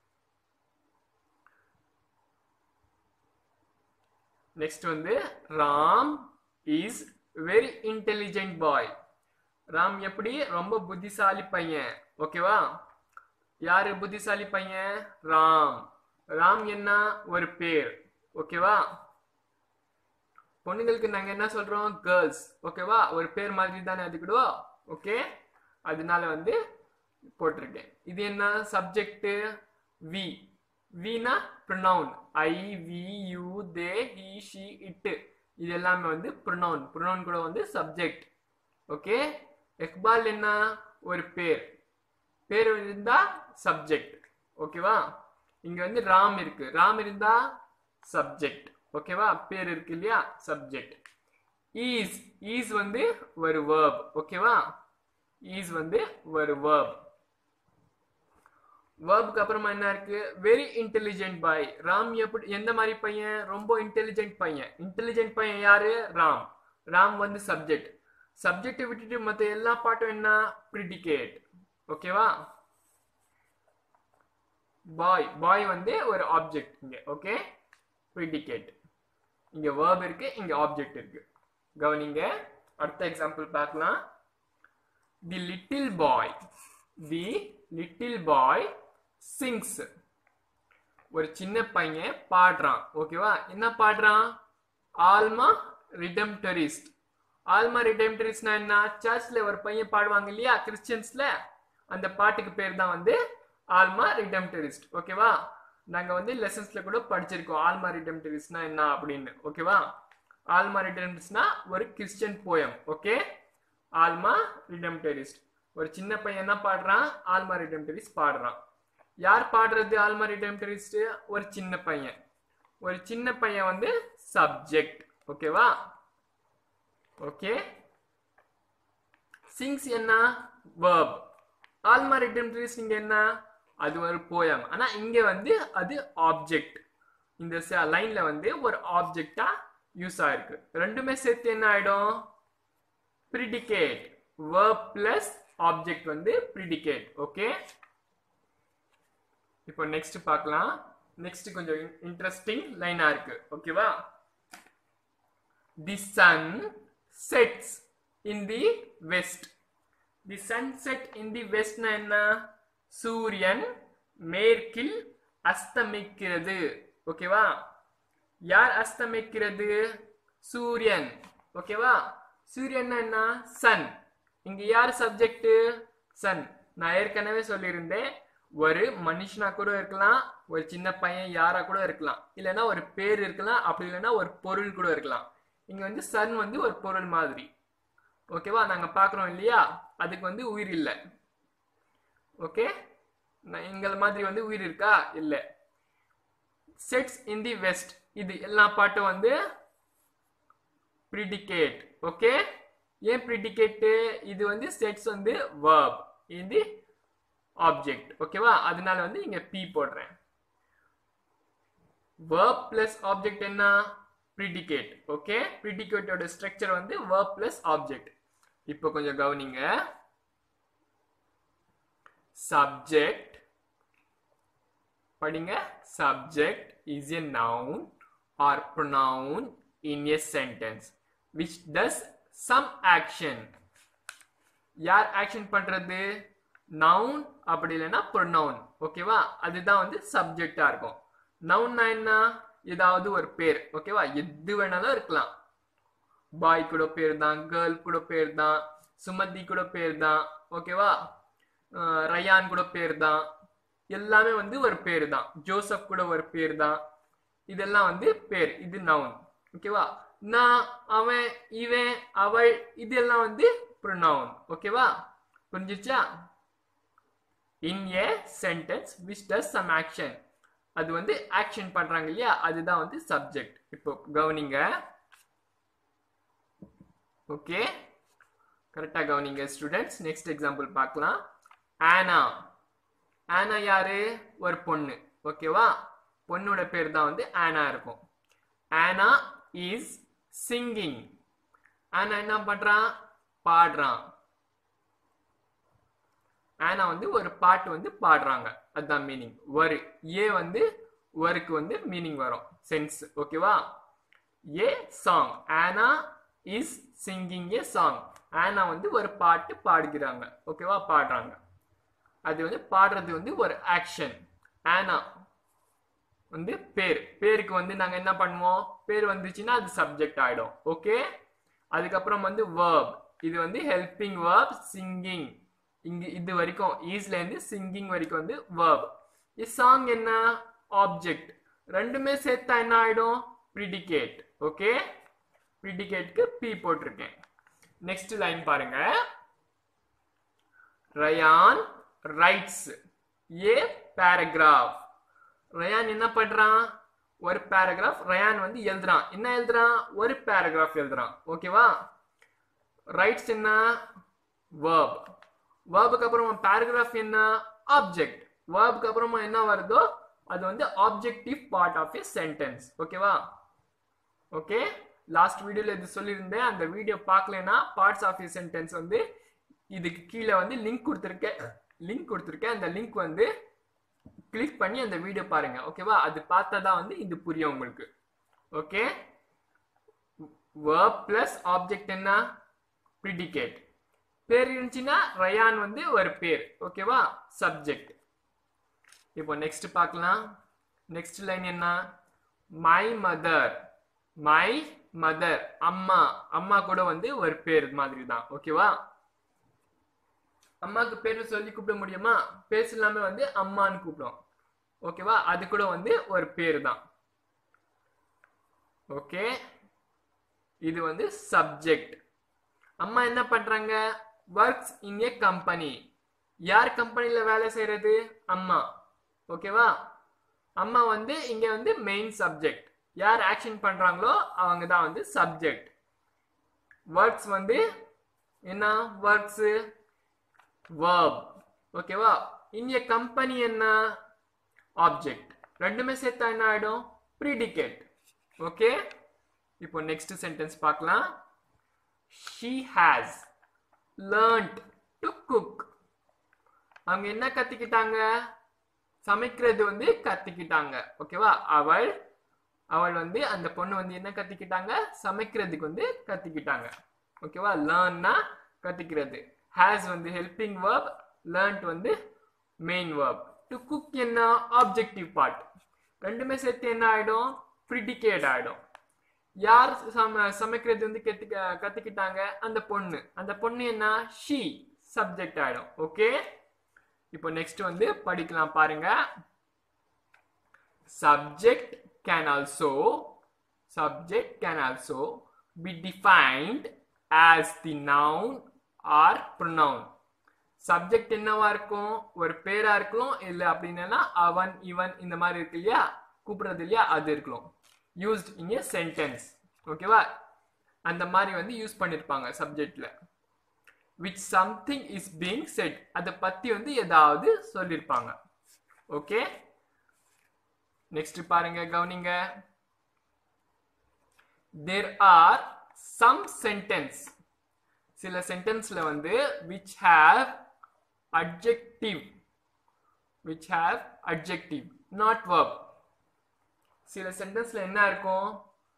நெக்ஸ்ட் வந்து Ram is very intelligent boy Ram எப்படி ரொம்ப புத்திசாலி பையன் ஓகேவா யாரு புத்திசாலி பையன் ராம் ராம் என்ன ஒரு பேர் ஓகேவா பொண்ணுங்களுக்கு நாங்க என்ன சொல்றோம் கேர்ள்ஸ் ஓகேவா ஒரு பேர் மாதிரி தானே அது கூட ஓகே அதனால வந்து போட்டிருக்கேன் இது என்ன சப்ஜெக்ட் வி வினா pronoun I we you they he she it இது எல்லாமே வந்து ப்ரொனவுன் ப்ரொனவுன் கூட வந்து சப்ஜெக்ட் ஓகே எக்பால் என்ன ஒரு பேர் பேர் இருந்தா சப்ஜெக்ட் ஓகேவா இங்க வந்து ராம் இருக்கு ராம் இருந்தா சப்ஜெக்ட் ஓகேவா பேர் இருக்கு இல்லையா சப்ஜெக்ட் ஈஸ் ஈஸ் வந்து ஒரு verb ஓகேவா ஈஸ் வந்து ஒரு verb வேர்புக்கு அப்புறமா என்ன இருக்கு வெரி இன்டெலிஜென்ட் பாய் ராம் எப்படி எந்த மாதிரி பையன் ரொம்ப இன்டெலிஜென்ட் பையன் இன்டெலிஜென்ட் பையன் யாரு ராம் ராம் வந்து சப்ஜெக்ட் சப்ஜெக்ட் விட்டுட்டு மத்த எல்லா பாட்டும் என்ன ப்ரிடிகேட் ஓகேவா பாய் பாய் வந்து ஒரு ஆப்ஜெக்ட் இங்க ஓகே ப்ரிடிகேட் இங்க verb இருக்கு இங்க ஆப்ஜெக்ட் இருக்கு கவனிங்க அடுத்த எக்ஸாம்பிள் பார்க்கலாம் தி லிட்டில் பாய் தி லிட்டில் பாய் சிங்ஸ் ஒரு சின்ன பையன் பாடுறான் ஓகேவா என்ன பாடுறான் ஆல்மா ரிடம்டரிஸ்ட் ஆல்மா ரிடம்டரிஸ்ட்னா என்ன சர்ச்ல ஒரு பையன் பாடுவாங்க இல்லையா கிறிஸ்டியன்ஸ்ல அந்த பாட்டுக்கு பேர் தான் வந்து ஆல்மா ரிடம்டரிஸ்ட் ஓகேவா நாங்க வந்து லெசன்ஸ்ல கூட படிச்சிருக்கோம் ஆல்மா ரிடம்டரிஸ்ட்னா என்ன அப்படின்னு ஓகேவா ஆல்மா ரிடம்டரிஸ்ட்னா ஒரு Christian poem okay Alma Redemptorist ஒரு சின்ன பையன் என்ன பாடுறான் ஆல்மா ரிடம்டரிஸ்ட் பாடுறான் யார் பாடுறது ஆல்மா ரிடம்டரிஸ்ட் ஒரு சின்ன பையன் ஒரு சின்ன பையன் வந்து சப்ஜெக்ட் ஓகேவா ஓகே சிங்ஸ் என்ன verb ஆல்மா ரிடம்டரிஸ்ட் இங்க என்ன அது ஒரு போயம் ஆனா இங்க வந்து அது ஆப்ஜெக்ட் இந்த லைன்ல வந்து ஒரு ஆப்ஜெக்டா யூஸ் ஆயிருக்கு ரெண்டுமே சேர்த்து என்ன ஆயிடும் ப்ரிடிகேட் verb plus ஆப்ஜெக்ட் வந்து ப்ரிடிகேட் ஓகே இப்போ நெக்ஸ்ட் பார்க்கலாம் நெக்ஸ்ட் கொஞ்சம் இன்ட்ரெஸ்டிங் லைனா இருக்கு ஓகேவா the sun sets in the west the sun set in the வெஸ்ட்னா என்ன சூரியன் மேற்கில் அஸ்தமிக்கிறது ஓகேவா யார் அஸ்தமிக்கிறது சூரியன் ஓகேவா சூரியன் என்ன சன் இங்க யார் சப்ஜெக்ட் சன் நான் ஏற்கனவே சொல்லியிருந்தேன் ஒரு மனுஷனா கூட இருக்கலாம் ஒரு சின்ன பையன் யாரா கூட இருக்கலாம் இல்லைன்னா ஒரு பேர் இருக்கலாம் அப்படி இல்லைன்னா ஒரு பொருள் கூட இருக்கலாம் இங்க வந்து சன் வந்து ஒரு பொருள் மாதிரி ஓகேவா நாங்க பாக்குறோம் இல்லையா அதுக்கு வந்து உயிர் இல்லை ஓகே எங்கள் மாதிரி வந்து உயிர் இருக்கா இல்லை செட்ஸ் இன் தி வெஸ்ட் இது எல்லா பாட்டும் வந்து ப்ரிடிகேட் ஓகே ஏன் ப்ரிடிகேட்டு இது வந்து செட்ஸ் வந்து வேர்ப் இது ஆப்ஜெக்ட் ஓகேவா அதனால வந்து இங்க பி போடுறேன் வேர்ப் பிளஸ் ஆப்ஜெக்ட் என்ன ப்ரிடிகேட் ஓகே ப்ரிடிகேட்டோட ஸ்ட்ரக்சர் வந்து வேர்ப் பிளஸ் ஆப்ஜெக்ட் இப்போ கொஞ்சம் கவனிங்க சப்ஜெக்ட் படிங்க subject is a noun or pronoun in a sentence which does some action யார் ஆக்ஷன் பண்றது நவுன் அப்படி இல்லைன்னா ப்ரொனவுன் ஓகேவா அதுதான் வந்து சப்ஜெக்டா இருக்கும் நவுன்னா என்ன ஏதாவது ஒரு பேர் ஓகேவா எது வேணாலும் இருக்கலாம் பாய் கூட பேர் தான் கேர்ள் கூட பேர் தான் சுமதி கூட பேர் தான் ஓகேவா ரயான் கூட பேர் தான் எல்லாமே வந்து ஒரு பேர் தான் ஜோசப் கூட ஒரு பேர் தான் இதெல்லாம் வந்து பேர் இது நவுன் ஓகேவா நான் அவன் இவன் அவள் இதெல்லாம் வந்து ப்ரொனவுன் ஓகேவா புரிஞ்சிச்சா in a sentence which does some action அது வந்து ஆக்ஷன் பண்றாங்க இல்லையா அதுதான் வந்து சப்ஜெக்ட் இப்போ கவனிங்க ஓகே கரெக்டா கவனிங்க ஸ்டூடெண்ட்ஸ் நெக்ஸ்ட் எக்ஸாம்பிள் பார்க்கலாம் ஆனா ஆனா யாரு ஒரு பொண்ணு ஓகேவா பொண்ணோட பேர் தான் வந்து ஆனா இருக்கும் ஆனா இஸ் சிங்கிங் ஆனா என்ன பண்றான் பாடுறான் ஆனா வந்து ஒரு பாட்டு வந்து பாடுறாங்க அதுதான் மீனிங் ஒரு ஏ வந்து ஒருக்கு வந்து மீனிங் வரும் சென்ஸ் ஓகேவா ஏ சாங் ஆனா இஸ் சிங்கிங் ஏ சாங் ஆனா வந்து ஒரு பாட்டு பாடுகிறாங்க ஓகேவா பாடுறாங்க அது வந்து பாடுறது வந்து ஒரு ஆக்ஷன் ஆனா வந்து பேர் பேருக்கு வந்து நாங்க என்ன பண்ணுவோம் பேர் வந்துச்சுன்னா அது சப்ஜெக்ட் ஆயிடும் ஓகே அதுக்கப்புறம் வந்து வேர்ப் இது வந்து ஹெல்பிங் வேர்ப் சிங்கிங் இங்க இது வரைக்கும் ஈஸ்ல இருந்து சிங்கிங் வரைக்கும் வந்து வேர்ப் சாங் என்ன ஆப்ஜெக்ட் ரெண்டுமே சேர்த்தா என்ன ஆயிடும் ப்ரிடிகேட் ஓகே ப்ரிடிகேட்க்கு பி போட்டிருக்கேன் நெக்ஸ்ட் லைன் பாருங்க Ryan writes a paragraph Ryan என்ன பண்றான் ஒரு பேராகிராஃப் ரயான் வந்து எழுதுறான் என்ன எழுதுறான் ஒரு பேராகிராஃப் எழுதுறான் ஓகேவா ரைட்ஸ் என்ன வேர்ப் வேர்புக்கு அப்புறமா பேராகிராஃப் என்ன ஆப்ஜெக்ட் வேர்புக்கு அப்புறமா என்ன வருதோ அது வந்து objective part of a sentence ஓகேவா ஓகே லாஸ்ட் வீடியோல இது சொல்லியிருந்தேன் அந்த வீடியோ பார்க்கலனா பார்ட்ஸ் ஆஃப் ஏ சென்டென்ஸ் வந்து இதுக்கு கீழே வந்து லிங்க் கொடுத்துருக்கேன் லிங்க் கொடுத்துருக்கேன் அந்த லிங்க் வந்து கிளிக் பண்ணி அந்த வீடியோ பாருங்க ஓகேவா அது பார்த்தா தான் வந்து இது புரியும் உங்களுக்கு ஓகே verb பிளஸ் ஆப்ஜெக்ட் என்ன ப்ரிடிகேட் பேர் இருந்துச்சுன்னா ரயான் வந்து ஒரு பேர் ஓகேவா சப்ஜெக்ட் இப்போ நெக்ஸ்ட் பார்க்கலாம் நெக்ஸ்ட் லைன் என்ன மை மதர் மை மதர் அம்மா அம்மா கூட வந்து ஒரு பேர் மாதிரி தான் ஓகேவா அம்மாக்கு பேர் சொல்லி கூப்பிட முடியுமா பேர் இல்லாம வந்து அம்மான்னு கூப்பிடும் ஓகேவா அது கூட வந்து ஒரு பேர் தான் ஓகே இது வந்து சப்ஜெக்ட் அம்மா என்ன பண்றாங்க ஒர்க்ஸ் இன் ஏ கம்பெனி யார் கம்பெனில வேலை செய்யறது அம்மா ஓகேவா அம்மா வந்து இங்க வந்து மெயின் சப்ஜெக்ட் யார் ஆக்ஷன் பண்றாங்களோ அவங்க தான் வந்து சப்ஜெக்ட் ஒர்க்ஸ் வந்து என்ன ஒர்க்ஸ் verb ஓகேவா இன் ஏ கம்பெனி என்ன ஆப்ஜெக்ட் ரெண்டுமே சேர்த்தா என்ன ஆயிடும் ப்ரீடிகேட் ஓகே இப்போ நெக்ஸ்ட் சென்டென்ஸ் பார்க்கலாம் she has learnt to cook அவங்க என்ன கத்துக்கிட்டாங்க சமைக்கிறது வந்து கத்துக்கிட்டாங்க ஓகேவா அவள் அவள் வந்து அந்த பொண்ணு வந்து என்ன கத்துக்கிட்டாங்க சமைக்கிறதுக்கு வந்து கத்துக்கிட்டாங்க ஓகேவா லேர்ன்னா கத்துக்கிறது ஹேஸ் வந்து ஹெல்பிங் வேர்ப் லேர்ன்ட் வந்து மெயின் வேர்ப் டு குக் என்ன ஆப்ஜெக்டிவ் பார்ட் ரெண்டுமே சேர்த்து என்ன ஆயிடும் ப்ரிடிகேட் ஆயிடும் யார் சம சமைக்கிறது வந்து கத்துக்க கத்துக்கிட்டாங்க அந்த பொண்ணு அந்த பொண்ணு என்ன ஷீ சப்ஜெக்ட் ஆயிடும் ஓகே இப்போ நெக்ஸ்ட் வந்து படிக்கலாம் பாருங்க subject can also subject can also be defined as the noun or pronoun subject என்னவா இருக்கும் ஒரு பேரா இருக்கும் இல்ல அப்படின்னா அவன் இவன் இந்த மாதிரி இருக்கு இல்லையா கூப்பிடுறது இல்லையா அது இருக்கலாம் யூஸ்ட் இன் ஏ சென்டென்ஸ் ஓகேவா அந்த மாதிரி வந்து யூஸ் பண்ணிருப்பாங்க சப்ஜெக்ட்ல which something is being said அதை பத்தி வந்து ஏதாவது சொல்லியிருப்பாங்க ஓகே நெக்ஸ்ட் பாருங்க கவனிங்க தேர் ஆர் சம் சென்டென்ஸ் சில சென்டென்ஸ்ல வந்து which have adjective which have adjective not verb சில சென்டென்ஸ்ல என்ன இருக்கும்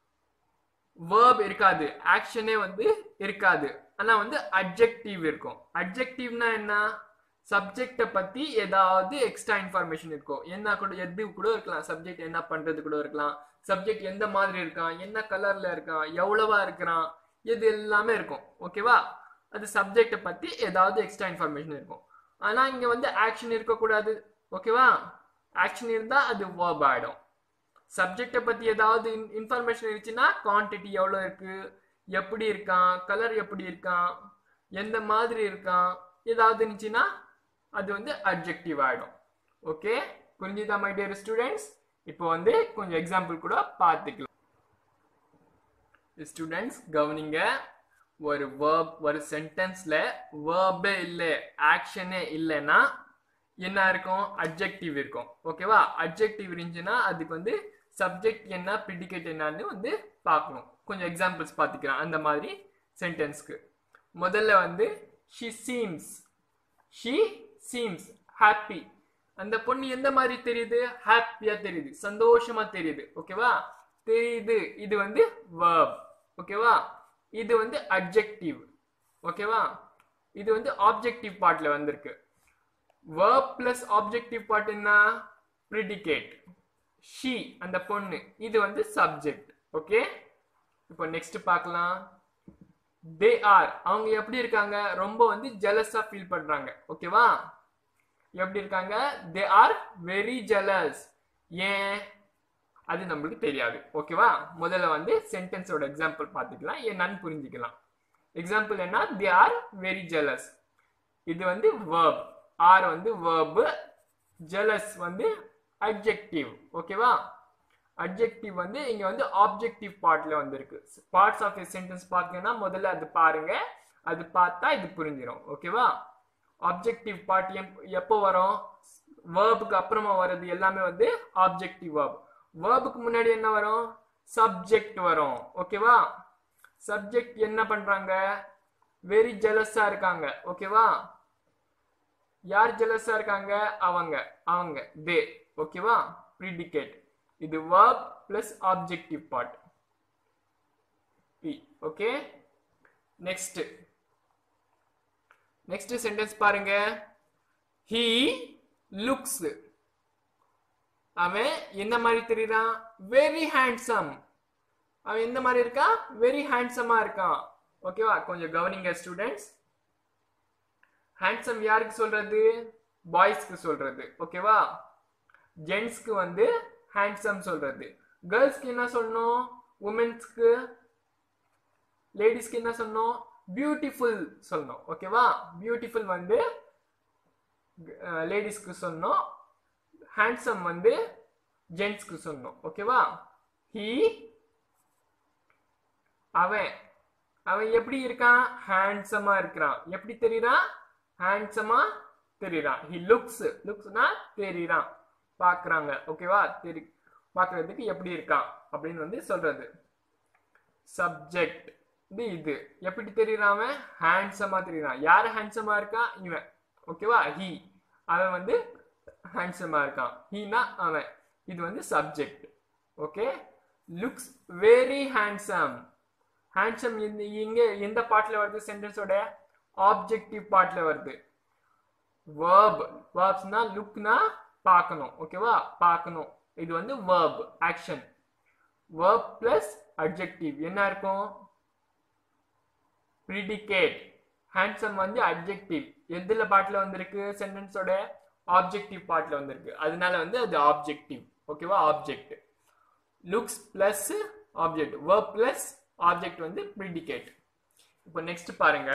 verb இருக்காது ஆக்ஷனே வந்து இருக்காது ஆனா வந்து அட்ஜெக்டிவ் இருக்கும் அட்ஜெக்டிவ்னா என்ன சப்ஜெக்ட பத்தி ஏதாவது எக்ஸ்ட்ரா இன்ஃபர்மேஷன் இருக்கும் என்ன கூட எது கூட இருக்கலாம் சப்ஜெக்ட் என்ன பண்றது கூட இருக்கலாம் சப்ஜெக்ட் எந்த மாதிரி இருக்கான் என்ன கலர்ல இருக்கான் எவ்வளவா இருக்கிறான் இது எல்லாமே இருக்கும் ஓகேவா அது சப்ஜெக்ட பத்தி ஏதாவது எக்ஸ்ட்ரா இன்ஃபர்மேஷன் இருக்கும் ஆனா இங்க வந்து ஆக்ஷன் இருக்கக்கூடாது ஓகேவா ஆக்ஷன் இருந்தா அது verb ஆயிடும் சப்ஜெக்டை பத்தி ஏதாவது இன்ஃபர்மேஷன் இருந்துச்சுன்னா குவான்டிட்டி எவ்வளோ இருக்கு எப்படி இருக்கான் கலர் எப்படி இருக்கான் எந்த மாதிரி இருக்கான் ஏதாவது இருந்துச்சுன்னா அது வந்து அட்ஜெக்டிவ் ஆயிடும் ஓகே புரிஞ்சுதா மை டியர் ஸ்டூடெண்ட்ஸ் இப்போ வந்து கொஞ்சம் எக்ஸாம்பிள் கூட பார்த்துக்கலாம் ஸ்டூடெண்ட்ஸ் கவனிங்க ஒரு வேர்ப் ஒரு சென்டென்ஸ்ல வேர்பே இல்லை ஆக்ஷனே இல்லைன்னா என்ன இருக்கும் அட்ஜெக்டிவ் இருக்கும் ஓகேவா அட்ஜெக்டிவ் இருந்துச்சுன்னா அதுக்கு வந்து சப்ஜெக்ட் என்ன ப்ரிடிகேட் என்னன்னு வந்து பார்க்கணும் கொஞ்சம் எக்ஸாம்பிள்ஸ் பார்த்துக்கலாம் அந்த மாதிரி சென்டென்ஸ்க்கு முதல்ல வந்து she seems she seems happy அந்த பொண்ணு எந்த மாதிரி தெரியுது ஹாப்பியா தெரியுது சந்தோஷமா தெரியுது ஓகேவா தெரியுது இது வந்து verb ஓகேவா இது வந்து அட்ஜெக்டிவ் ஓகேவா இது வந்து ஆப்ஜெக்டிவ் பார்ட்ல வந்திருக்கு verb plus ஆப்ஜெக்டிவ் பார்ட் என்ன ப்ரிடிகேட் ஷி அந்த பொண்ணு இது வந்து சப்ஜெக்ட் ஓகே இப்போ நெக்ஸ்ட் பார்க்கலாம் தே ஆர் அவங்க எப்படி இருக்காங்க ரொம்ப வந்து ஜெலஸா ஃபீல் பண்றாங்க ஓகேவா எப்படி இருக்காங்க தே ஆர் வெரி ஜெலஸ் ஏன் அது நம்மளுக்கு தெரியாது ஓகேவா முதல்ல வந்து சென்டென்ஸோட எக்ஸாம்பிள் பார்த்துக்கலாம் என்னன்னு புரிஞ்சுக்கலாம் எக்ஸாம்பிள் என்ன தே ஆர் வெரி ஜெலஸ் இது வந்து verb ஆர் வந்து verb ஜெலஸ் வந்து அட்ஜெக்டிவ் ஓகேவா அட்ஜெக்டிவ் வந்து இங்க வந்து ஆப்ஜெக்டிவ் பார்ட்ல வந்திருக்கு பார்ட்ஸ் ஆஃப் எ சென்டென்ஸ் பார்த்தீங்கன்னா முதல்ல அது பாருங்க அது பார்த்தா இது புரிஞ்சிடும் ஓகேவா ஆப்ஜெக்டிவ் பார்ட் எப்போ வரும் வேர்புக்கு அப்புறமா வர்றது எல்லாமே வந்து ஆப்ஜெக்டிவ் வேர்ப் வேர்புக்கு முன்னாடி என்ன வரும் சப்ஜெக்ட் வரும் ஓகேவா சப்ஜெக்ட் என்ன பண்றாங்க வெரி ஜெலஸா இருக்காங்க ஓகேவா யார் ஜெலஸா இருக்காங்க அவங்க அவங்க தே ஓகேவா ப்ரிடிகேட் இது verb plus objective part p okay next next sentence பாருங்க he looks அவன் என்ன மாதிரி தெரியுறான் வெரி ஹேண்ட்ஸம் அவன் எந்த மாதிரி இருக்கான் வெரி ஹேண்ட்ஸமா இருக்கான் ஓகேவா கொஞ்சம் கவனிங்க ஸ்டூடெண்ட்ஸ் ஹேண்ட்ஸம் யாருக்கு சொல்றது பாய்ஸ்க்கு சொல்றது ஓகேவா ஜென்ஸ்க்கு வந்து ஹேண்ட்ஸம் சொல்றது கேர்ள்ஸ்க்கு என்ன சொல்லணும் உமன்ஸ்க்கு லேடிஸ்க்கு என்ன சொல்லணும் பியூட்டிஃபுல் சொல்லணும் ஓகேவா பியூட்டிஃபுல் வந்து லேடிஸ்க்கு சொல்லணும் ஹேண்ட்ஸம் வந்து ஜென்ஸ்க்கு சொல்லணும் ஓகேவா ஹீ அவன் அவன் எப்படி இருக்கான் ஹேண்ட்ஸமா இருக்கிறான் எப்படி தெரியுறான் ஹேண்ட்ஸமா தெரியுறான் ஹி லுக்ஸ் லுக்ஸ்னா தெரியுறான் பார்க்குறாங்க ஓகேவா தெரி பார்க்கறதுக்கு எப்படி இருக்கான் அப்படின்னு வந்து சொல்றது சப்ஜெக்ட் இது இது எப்படி தெரியுறான் அவன் ஹேண்ட்ஸமா தெரியுறான் யார் ஹேண்ட்ஸமா இருக்கான் இவன் ஓகேவா ஹி அவன் வந்து ஹேண்ட்ஸமா இருக்கான் ஹீனா அவன் இது வந்து subject okay looks very handsome handsome இங்க எந்த பார்ட்ல வருது சென்டென்ஸோட ஆப்ஜெக்டிவ் பார்ட்ல வருது வேர்ப் வேர்ப்ஸ்னா லுக்னா பார்க்கணும் ஓகேவா பார்க்கணும் இது வந்து verb action verb plus adjective என்ன இருக்கும் ப்ரிடிகேட் ஹேண்ட்ஸம் வந்து அட்ஜெக்டிவ் எதுல பார்ட்ல வந்திருக்கு சென்டென்ஸோட ஆப்ஜெக்டிவ் பார்ட்ல வந்திருக்கு அதனால வந்து அது ஆப்ஜெக்டிவ் ஓகேவா object looks plus object verb plus object வந்து ப்ரிடிகேட் இப்போ நெக்ஸ்ட் பாருங்க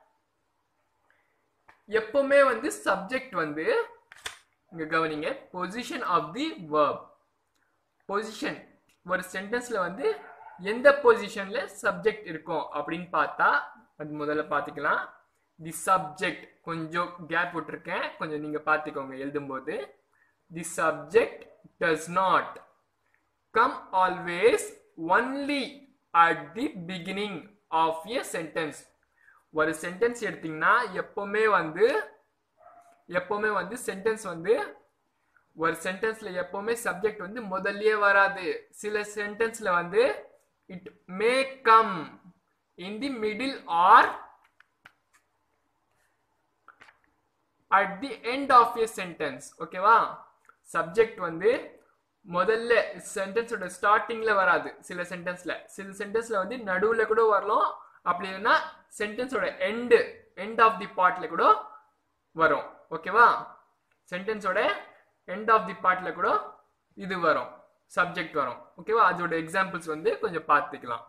எப்பவுமே வந்து சப்ஜெக்ட் வந்து இங்க கவனிங்க position of the verb position ஒரு சென்டென்ஸ்ல வந்து எந்த பொசிஷன்ல சப்ஜெக்ட் இருக்கும் அப்படின்னு பார்த்தா அது முதல்ல பார்த்துக்கலாம் தி சப்ஜெக்ட் கொஞ்சம் கேப் விட்டுருக்கேன் கொஞ்சம் நீங்க பார்த்துக்கோங்க எழுதும்போது the subject does not come always only at the beginning of a sentence ஒரு சென்டென்ஸ் எடுத்தீங்கன்னா எப்பவுமே வந்து எப்பவுமே வந்து சென்டென்ஸ் வந்து ஒரு சென்டென்ஸ்ல எப்பவுமே சப்ஜெக்ட் வந்து முதல்லயே வராது சில சென்டென்ஸ்ல வந்து it may come in the middle or at the end of a sentence ஓகேவா சப்ஜெக்ட் வந்து முதல்ல சென்டென்ஸோட ஸ்டார்டிங்ல வராது சில சென்டென்ஸ்ல சில சென்டென்ஸ்ல வந்து நடுவுல கூட வரலாம் அப்படி இல்லைன்னா சென்டென்ஸோட எண்டு எண்ட் ஆஃப் தி பார்ட்ல கூட வரும் ஓகேவா சென்டென்ஸோட எண்ட் ஆஃப் தி பார்ட்ல கூட இது வரும் சப்ஜெக்ட் வரும் ஓகேவா அதோட எக்ஸாம்பிள்ஸ் வந்து கொஞ்சம் பார்த்துக்கலாம்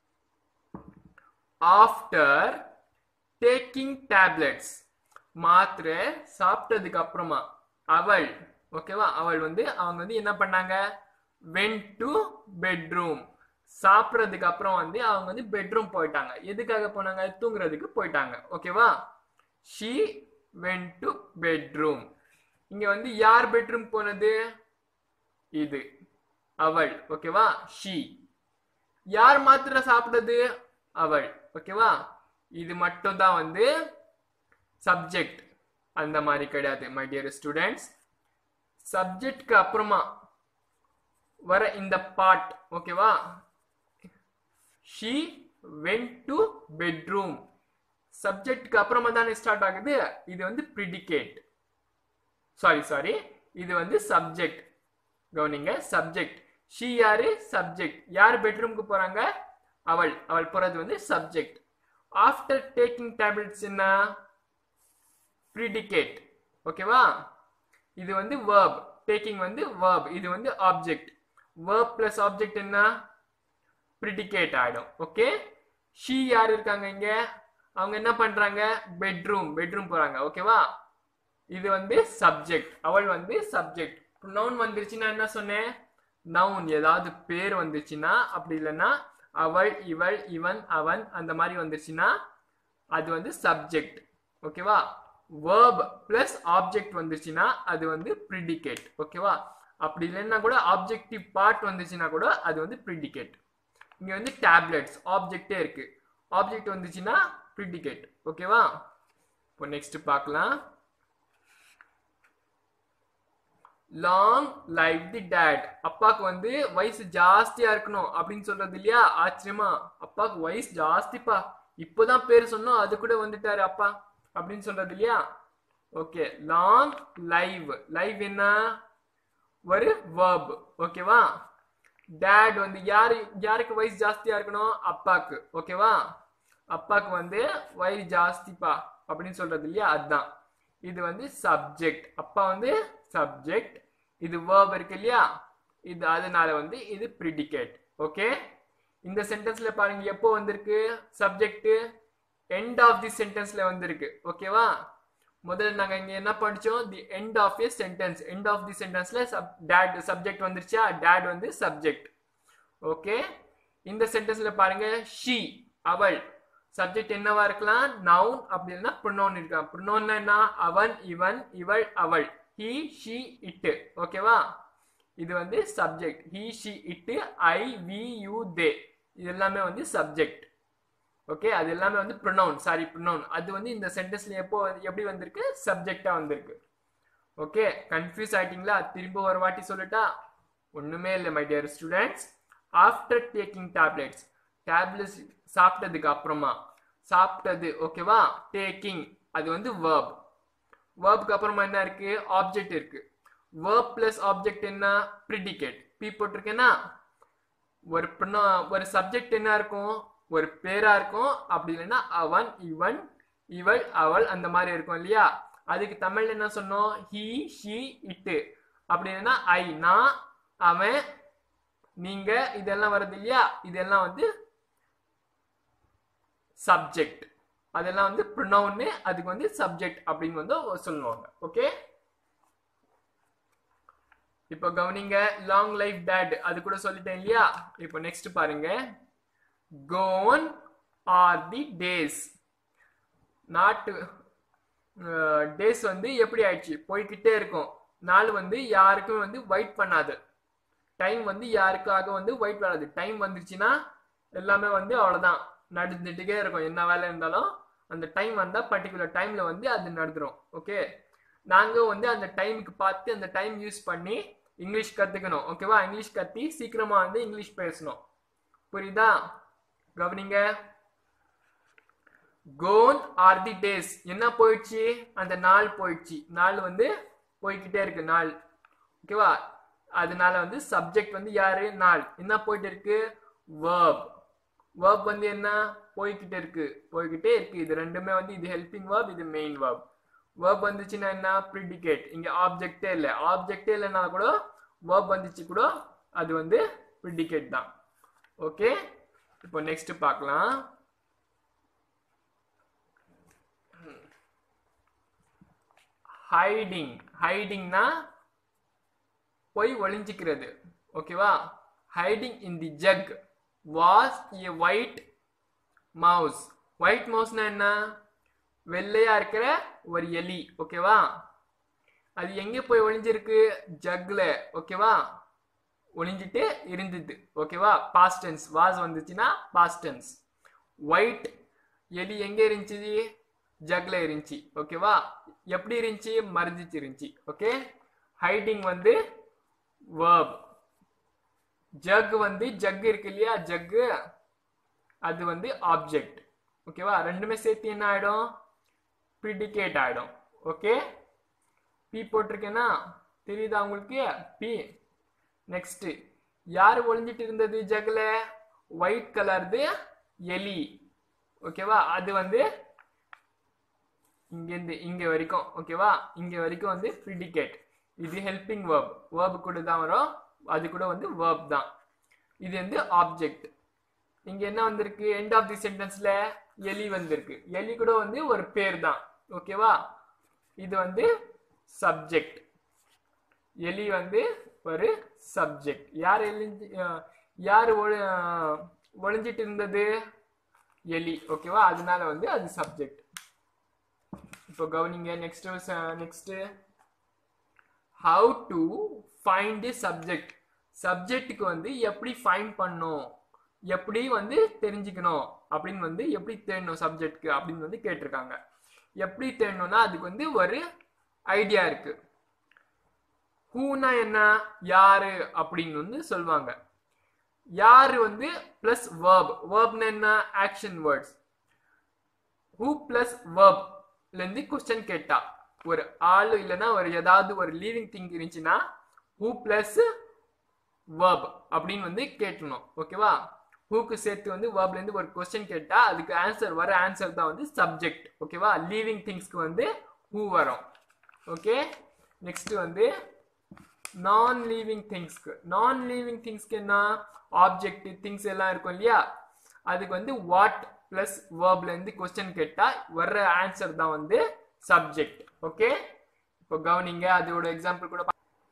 ஆஃப்டர் டேக்கிங் டேப்லெட்ஸ் மாத்திரை சாப்பிட்டதுக்கு அப்புறமா அவள் ஓகேவா அவள் வந்து அவங்க வந்து என்ன பண்ணாங்க வென் டு பெட்ரூம் சாப்பிட்றதுக்கு அப்புறம் வந்து அவங்க வந்து பெட்ரூம் போயிட்டாங்க எதுக்காக போனாங்க தூங்குறதுக்கு போயிட்டாங்க ஓகேவா ஷீ வென் டு பெட்ரூம் இங்க வந்து யார் பெட்ரூம் போனது இது அவள் ஓகேவா ஷீ யார் மாத்திரை சாப்பிட்டது அவள் ஓகேவா இது மட்டும் தான் வந்து சப்ஜெக்ட் அந்த மாதிரி கிடையாது மை டியர் ஸ்டூடெண்ட்ஸ் சப்ஜெக்ட்க்கு அப்புறமா வர இந்த பார்ட் ஓகேவா ஷீ வென் டு பெட்ரூம் சப்ஜெக்ட்க்கு அப்புறமா தானே ஸ்டார்ட் ஆகுது இது வந்து ப்ரிடிகேட் சாரி சாரி இது வந்து சப்ஜெக்ட் கவனிங்க சப்ஜெக்ட் ஷீ யாரு சப்ஜெக்ட் யார் பெட்ரூம்க்கு போறாங்க அவள் அவள் போறது வந்து சப்ஜெக்ட் ஆஃப்டர் டேக்கிங் டேப்லெட்ஸ் என்ன ப்ரிடிகேட் ஓகேவா இது வந்து வேர்ப் டேக்கிங் வந்து வேர்ப் இது வந்து ஆப்ஜெக்ட் வேர்ப் பிளஸ் ஆப்ஜெக்ட் என்ன ப்ரிடிகேட் ஆயிடும் ஓகே ஷீ யார் இருக்காங்க இங்க அவங்க என்ன பண்றாங்க பெட்ரூம் பெட்ரூம் போறாங்க ஓகேவா இது வந்து சப்ஜெக்ட் அவள் வந்து சப்ஜெக்ட் நவுன் வந்துருச்சுன்னா என்ன சொன்னேன் நவுன் ஏதாவது பேர் வந்துச்சுன்னா அப்படி இல்லைன்னா அவள் இவள் இவன் அவன் அந்த மாதிரி வந்துருச்சுன்னா அது வந்து சப்ஜெக்ட் ஓகேவா வேர்ப் பிளஸ் ஆப்ஜெக்ட் வந்துருச்சுன்னா அது வந்து ப்ரிடிகேட் ஓகேவா அப்படி இல்லைன்னா கூட ஆப்ஜெக்டிவ் பார்ட் வந்துச்சுன்னா கூட அது வந்து ப்ரிடிகேட் இங்க வந்து டேப்லெட்ஸ் ஆப்ஜெக்டே இருக்கு ஆப்ஜெக்ட் வந்துச்சுன்னா ப்ரிடிகேட் ஓகேவா இப்போ நெக்ஸ்ட் பார்க்கலாம் லாங் லைஃப் தி டேட் அப்பாக்கு வந்து வயசு ஜாஸ்தியா இருக்கணும் அப்படின்னு சொல்றது இல்லையா ஆச்சரியமா அப்பாக்கு வயசு ஜாஸ்திப்பா இப்போதான் பேர் சொன்னோம் அது கூட வந்துட்டாரு அப்பா அப்படின்னு சொல்றது இல்லையா ஓகே லாங் லைவ் லைவ் என்ன ஒரு வேர்ப் ஓகேவா டேட் வந்து யாரு யாருக்கு வயசு ஜாஸ்தியா இருக்கணும் அப்பாக்கு ஓகேவா அப்பாக்கு வந்து வயசு ஜாஸ்திப்பா அப்படின்னு சொல்றது இல்லையா அதுதான் இது வந்து சப்ஜெக்ட் அப்பா வந்து சப்ஜெக்ட் இது வேர்ப் இருக்கு இல்லையா இது அதனால வந்து இது ப்ரிடிகேட் ஓகே இந்த சென்டென்ஸ்ல பாருங்க எப்போ வந்திருக்கு சப்ஜெக்ட் எண்ட் ஆஃப் தி சென்டென்ஸ்ல வந்திருக்கு ஓகேவா முதல்ல நாங்க இங்க என்ன படிச்சோம் the end of a sentence end of the சென்டென்ஸ்ல டேட் சப்ஜெக்ட் வந்துருச்சா டேட் வந்து சப்ஜெக்ட் ஓகே இந்த சென்டென்ஸ்ல பாருங்க ஷீ அவள் சப்ஜெக்ட் என்னவா இருக்கலாம் நவுன் அப்படி இல்லைன்னா ப்ரொனவுன் இருக்கலாம் ப்ரொனவுன்னா என்ன அவன் இவன் இவள் அவள் ஹி ஷி இட்டு ஓகேவா இது வந்து சப்ஜெக்ட் ஹி ஷி இட்டு ஐ வி யூ தே இது எல்லாமே வந்து சப்ஜெக்ட் ஓகே அது எல்லாமே வந்து ப்ரொனவுன் சாரி ப்ரொனவுன் அது வந்து இந்த சென்டென்ஸ்ல எப்போ எப்படி வந்திருக்கு சப்ஜெக்டா வந்திருக்கு ஓகே கன்ஃபியூஸ் ஆயிட்டீங்களா திரும்ப ஒரு வாட்டி சொல்லட்டா ஒண்ணுமே இல்லை my dear students after taking tablets tablets சாப்பிட்டதுக்கு அப்புறமா சாப்பிட்டது ஓகேவா டேக்கிங் அது வந்து வேர்ப் வேர்ப்க்கு அப்புறமா என்ன இருக்கு ஆப்ஜெக்ட் இருக்கு வேர்ப் பிளஸ் ஆப்ஜெக்ட் என்ன ப்ரிடிகேட் பி போட்டிருக்கேன்னா ஒரு pronoun- ஒரு சப்ஜெக்ட் என்ன இருக்கும் ஒரு பேரா இருக்கும் அப்படி இல்லைன்னா அவன் இவன் இவள் அவள் அந்த மாதிரி இருக்கும் இல்லையா அதுக்கு தமிழ்ல என்ன சொன்னோம் ஹி ஷி இட்டு அப்படி இல்லைன்னா ஐ நான் அவன் நீங்க இதெல்லாம் வருது இல்லையா இதெல்லாம் வந்து சப்ஜெக்ட் அதெல்லாம் வந்து ப்ரொனவுன்னு அதுக்கு வந்து சப்ஜெக்ட் அப்படின்னு வந்து சொல்லுவாங்க ஓகே இப்போ கவனிங்க லாங் லைஃப் டேட் அது கூட சொல்லிட்டேன் இல்லையா இப்போ நெக்ஸ்ட் பாருங்க கோன் ஆர் தி டேஸ் நாட்டு டேஸ் வந்து எப்படி ஆயிடுச்சு போய்கிட்டே இருக்கும் நாள் வந்து யாருக்கும் வந்து வெயிட் பண்ணாது டைம் வந்து யாருக்காக வந்து வெயிட் பண்ணாது டைம் வந்துருச்சுன்னா எல்லாமே வந்து அவ்வளோதான் நடந்துட்டுக்கே இருக்கும் என்ன வேலை இருந்தாலும் அந்த டைம் வந்தால் பர்டிகுலர் டைம்ல வந்து அது நடந்துரும் ஓகே நாங்கள் வந்து அந்த டைமுக்கு பார்த்து அந்த டைம் யூஸ் பண்ணி இங்கிலீஷ் கற்றுக்கணும் ஓகேவா இங்கிலீஷ் கத்தி சீக்கிரமாக வந்து இங்கிலீஷ் பேசணும் புரியுதா கவனிங்க கோன் ஆர் தி டேஸ் என்ன போயிடுச்சு அந்த நாள் போயிடுச்சு நாள் வந்து போய்கிட்டே இருக்கு நாள் ஓகேவா அதனால வந்து சப்ஜெக்ட் வந்து யாரு நாள் என்ன போயிட்டு இருக்கு verb verb வந்து என்ன போய்கிட்டே இருக்கு போய்கிட்டே இருக்கு இது ரெண்டுமே வந்து இது ஹெல்பிங் verb இது மெயின் verb verb வந்துச்சுன்னா என்ன ப்ரிடிகேட் இங்க ஆப்ஜெக்டே இல்லை ஆப்ஜெக்டே இல்லைன்னா கூட verb வந்துச்சு கூட அது வந்து ப்ரிடிகேட் தான் ஓகே இப்போ நெக்ஸ்ட் பார்க்கலாம் ஹைடிங் ஹைடிங்னா போய் ஒளிஞ்சிக்கிறது ஓகேவா hiding in the jug was a white mouse white மவுஸ்னா என்ன வெள்ளையா இருக்கிற ஒரு எலி ஓகேவா அது எங்க போய் ஒளிஞ்சிருக்கு ஜக்ல ஓகேவா ஒளிஞ்சிட்டு இருந்தது ஓகேவா பாஸ்ட் டென்ஸ் வாஸ் வந்துச்சுன்னா பாஸ்ட் டென்ஸ் ஒயிட் எலி எங்க இருந்துச்சு ஜக்ல இருந்துச்சு ஓகேவா எப்படி இருந்துச்சு மறைஞ்சிச்சு இருந்துச்சு ஓகே ஹைடிங் வந்து verb ஜக் வந்து ஜக் இருக்கு இல்லையா ஜக்கு அது வந்து ஆப்ஜெக்ட் ஓகேவா ரெண்டுமே சேர்த்து என்ன ஆயிடும் ப்ரிடிகேட் ஆயிடும் ஓகே பி போட்டிருக்கேன்னா தெரியுதா உங்களுக்கு பி நெக்ஸ்ட் யார் ஒளிஞ்சிட்டு இருந்தது ஜக்ல ஒயிட் கலர்து எலி ஓகேவா அது வந்து இங்கேருந்து இங்க வரைக்கும் ஓகேவா இங்க வரைக்கும் வந்து ப்ரிடிகேட் இது ஹெல்பிங் verb verb கூட தான் வரும் அது கூட வந்து verb தான் இது வந்து ஆப்ஜெக்ட் இங்க என்ன வந்திருக்கு எண்ட் ஆஃப் தி சென்டென்ஸ்ல எலி வந்திருக்கு எலி கூட வந்து ஒரு பேர் தான் ஓகேவா இது வந்து சப்ஜெக்ட் எலி வந்து ஒரு சப்ஜெக்ட் யார் எலிஞ்சு அஹ், யார் ஒளி- அஹ், ஒளிஞ்சிட்டு இருந்தது எலி ஓகேவா அதனால வந்து அது சப்ஜெக்ட் இப்போ கவனிங்க next next how to find the subject சப்ஜெக்ட்டுக்கு வந்து எப்படி ஃபைண்ட் பண்ணும் எப்படி வந்து தெரிஞ்சுக்கணும் அப்படின்னு வந்து எப்படி தேடணும் சப்ஜெக்ட்க்கு அப்படின்னு வந்து கேட்டிருக்காங்க எப்படி தேடணும்னா அதுக்கு வந்து ஒரு ஐடியா இருக்கு ஹூனா என்ன யாரு அப்படின்னு வந்து சொல்லுவாங்க யாரு வந்து பிளஸ் verb வேர்ப்னா என்ன ஆக்ஷன் வேர்ட்ஸ் ஹூ பிளஸ் வேர்ப்ல இருந்து கொஸ்டின் கேட்டா ஒரு ஆள் இல்லைன்னா ஒரு ஏதாவது ஒரு லீவிங் திங் இருந்துச்சுன்னா ஹூ பிளஸ் verb அப்படின்னு வந்து கேட்கணும் ஓகேவா ஹூக்கு சேர்த்து வந்து வேர்ப்ல இருந்து ஒரு கொஸ்டின் கேட்டா அதுக்கு ஆன்சர் வர ஆன்சர் தான் வந்து சப்ஜெக்ட் ஓகேவா லீவிங் திங்ஸ்க்கு வந்து ஹூ வரும் ஓகே நெக்ஸ்ட் வந்து நான் லீவிங் திங்ஸ்க்கு நான் லீவிங் திங்ஸ்க்கு என்ன ஆப்ஜெக்ட் திங்ஸ் எல்லாம் இருக்கும் இல்லையா அதுக்கு வந்து வாட் பிளஸ் வேர்ப்ல இருந்து கொஸ்டின் கேட்டா வர்ற ஆன்சர் தான் வந்து சப்ஜெக்ட் ஓகே இப்போ கவனிங்க அதோட எக்ஸாம்பிள் கூட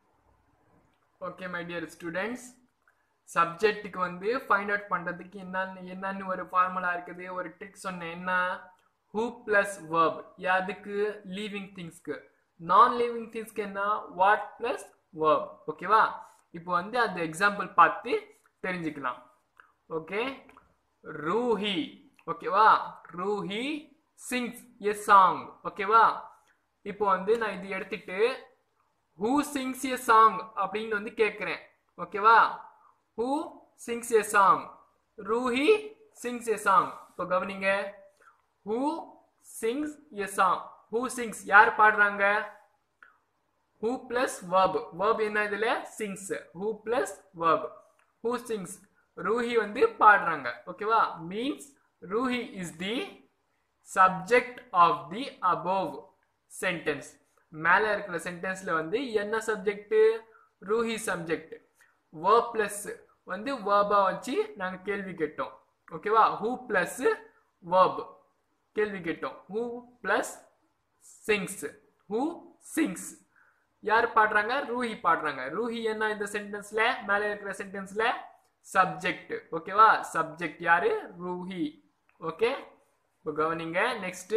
ஓகே மை டியர் ஸ்டூடெண்ட்ஸ் சப்ஜெக்ட்டுக்கு வந்து ஃபைண்ட் அவுட் பண்றதுக்கு என்னன்னு என்னன்னு ஒரு ஃபார்முலா இருக்குது ஒரு ட்ரிக் சொன்னேன் என்ன ஹூ பிளஸ் verb யாதுக்கு லீவிங் திங்ஸ்க்கு நான் லீவிங் திங்ஸ்க்கு என்ன வாட் பிளஸ் verb ஓகேவா இப்போ வந்து அந்த எக்ஸாம்பிள் பார்த்து தெரிஞ்சுக்கலாம் ஓகே ரூஹி ஓகேவா ரூஹி சிங்ஸ் எ சாங் ஓகேவா இப்போ வந்து நான் இது எடுத்துட்டு ஹூ சிங்ஸ் எ சாங் அப்படின்னு வந்து கேட்குறேன் ஓகேவா who sings a song Ruhi sings a song இப்போ கவனிங்க who sings a song who sings யார் பாடுறாங்க ஹூ பிளஸ் verb verb என்ன இதுல sings who plus verb who sings Ruhi வந்து பாடுறாங்க ஓகேவா means Ruhi is the subject of the above sentence மேல இருக்கிற சென்டென்ஸ்ல வந்து என்ன subject Ruhi subject verb plus வந்து வேர்பா வச்சு நாங்க கேள்வி கேட்டோம் ஓகேவா ஹூ பிளஸ் verb கேள்வி கேட்டோம் who plus sings who sings யார் பாடுறாங்க ரூஹி பாடுறாங்க ரூஹி என்ன இந்த சென்டென்ஸ்ல மேல இருக்கிற சென்டென்ஸ்ல சப்ஜெக்ட் ஓகேவா சப்ஜெக்ட் யாரு ரூஹி ஓகே இப்போ கவனிங்க next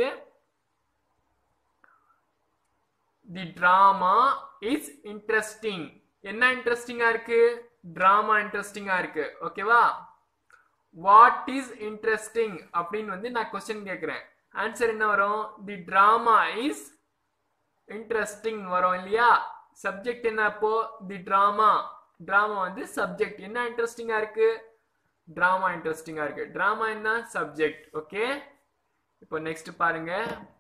the drama is interesting என்ன இன்ட்ரெஸ்டிங்கா இருக்கு டிராமா இன்ட்ரெஸ்டிங்கா இருக்கு ஓகேவா வாட் இஸ் இன்ட்ரெஸ்டிங் அப்படின்னு வந்து நான் கொஸ்டின் கேட்கிறேன் ஆன்சர் என்ன வரும் தி டிராமா இஸ் இன்ட்ரெஸ்டிங் வரும் இல்லையா சப்ஜெக்ட் என்ன அப்போ தி டிராமா டிராமா வந்து சப்ஜெக்ட் என்ன இன்ட்ரெஸ்டிங்கா இருக்கு டிராமா இன்ட்ரெஸ்டிங்கா இருக்கு டிராமா என்ன சப்ஜெக்ட் ஓகே இப்போ நெக்ஸ்ட் பாருங்க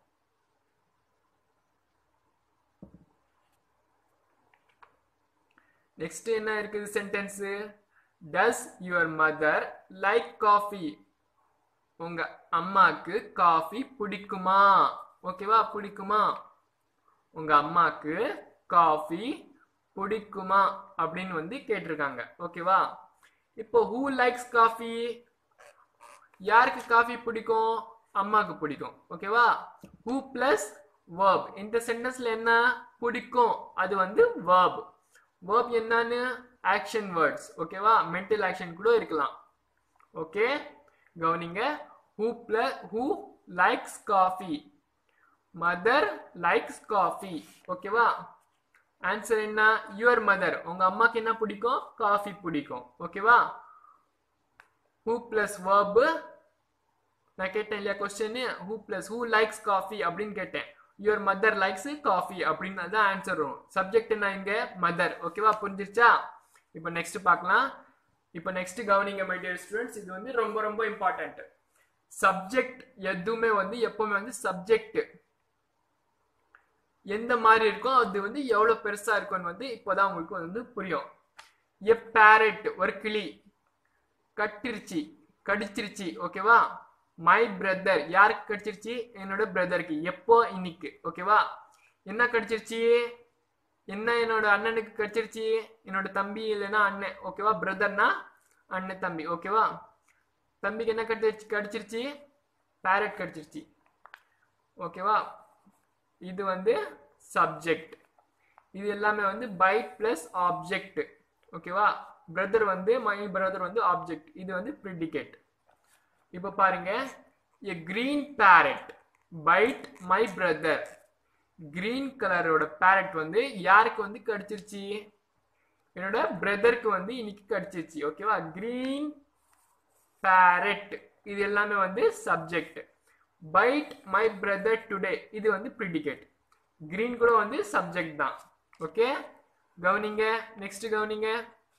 நெக்ஸ்ட் என்ன இருக்குது sentence does your mother like coffee உங்க அம்மாக்கு காஃபி பிடிக்குமா ஓகேவா பிடிக்குமா உங்க அம்மாக்கு காஃபி பிடிக்குமா அப்படின்னு வந்து கேட்டிருக்காங்க ஓகேவா இப்போ ஹூ லைக்ஸ் காஃபி யாருக்கு காஃபி பிடிக்கும் அம்மாக்கு பிடிக்கும் ஓகேவா ஹூ பிளஸ் verb இந்த சென்டென்ஸ்ல என்ன பிடிக்கும் அது வந்து verb verb என்னன்னு ஆக்ஷன் வேர்ட்ஸ் ஓகேவா மென்டல் ஆக்ஷன் கூட இருக்கலாம் ஓகே கவனிங்க who plus who likes coffee mother likes coffee ஓகேவா ஆன்சர் என்ன யுவர் மதர் உங்க அம்மாக்கு என்ன பிடிக்கும் காஃபி பிடிக்கும் ஓகேவா ஹூ பிளஸ் verb நான் கேட்டேன் இல்லையா question who plus who likes coffee அப்படின்னு கேட்டேன் யுவர் மதர் லைக்ஸ் காஃபி அப்படின்னு தான் ஆன்சர் வரும் சப்ஜெக்ட் என்ன இங்க மதர் ஓகேவா புரிஞ்சிருச்சா இப்போ நெக்ஸ்ட் பார்க்கலாம் இப்போ நெக்ஸ்ட் கவனிங்க மை டியர் ஸ்டூடெண்ட்ஸ் இது வந்து ரொம்ப ரொம்ப இம்பார்ட்டன்ட் சப்ஜெக்ட் எதுவுமே வந்து எப்பவுமே வந்து சப்ஜெக்ட் எந்த மாதிரி இருக்கும் அது வந்து எவ்வளவு பெருசா இருக்கும்னு வந்து இப்போதான் உங்களுக்கு வந்து புரியும் எ பேரட் ஒரு கிளி கட்டிருச்சு கடிச்சிருச்சு ஓகேவா மை பிரதர் யாருக்கு கடிச்சிருச்சு என்னோட பிரதருக்கு எப்போ இன்னைக்கு ஓகேவா என்ன கடிச்சிருச்சு என்ன என்னோட அண்ணனுக்கு கடிச்சிருச்சு என்னோட தம்பி இல்லைன்னா அண்ணன் ஓகேவா பிரதர்னா அண்ணன் தம்பி ஓகேவா தம்பிக்கு என்ன கடிச்சிருச்சு கடிச்சிருச்சு பேரட் கடிச்சிருச்சு ஓகேவா இது வந்து சப்ஜெக்ட் இது எல்லாமே வந்து பைட் பிளஸ் ஆப்ஜெக்ட் ஓகேவா பிரதர் வந்து மை பிரதர் வந்து ஆப்ஜெக்ட் இது வந்து ப்ரிடிகேட் இப்போ பாருங்க a green parrot bite my brother green கலரோட பேரட் வந்து யாருக்கு வந்து கடிச்சிருச்சு என்னோட பிரதருக்கு வந்து இன்னைக்கு கடிச்சிருச்சு ஓகேவா கிரீன் பேரட் இது எல்லாமே வந்து subject bite my brother today இது வந்து ப்ரிடிகேட் கிரீன் கூட வந்து சப்ஜெக்ட் தான் ஓகே கவனிங்க நெக்ஸ்ட் கவனிங்க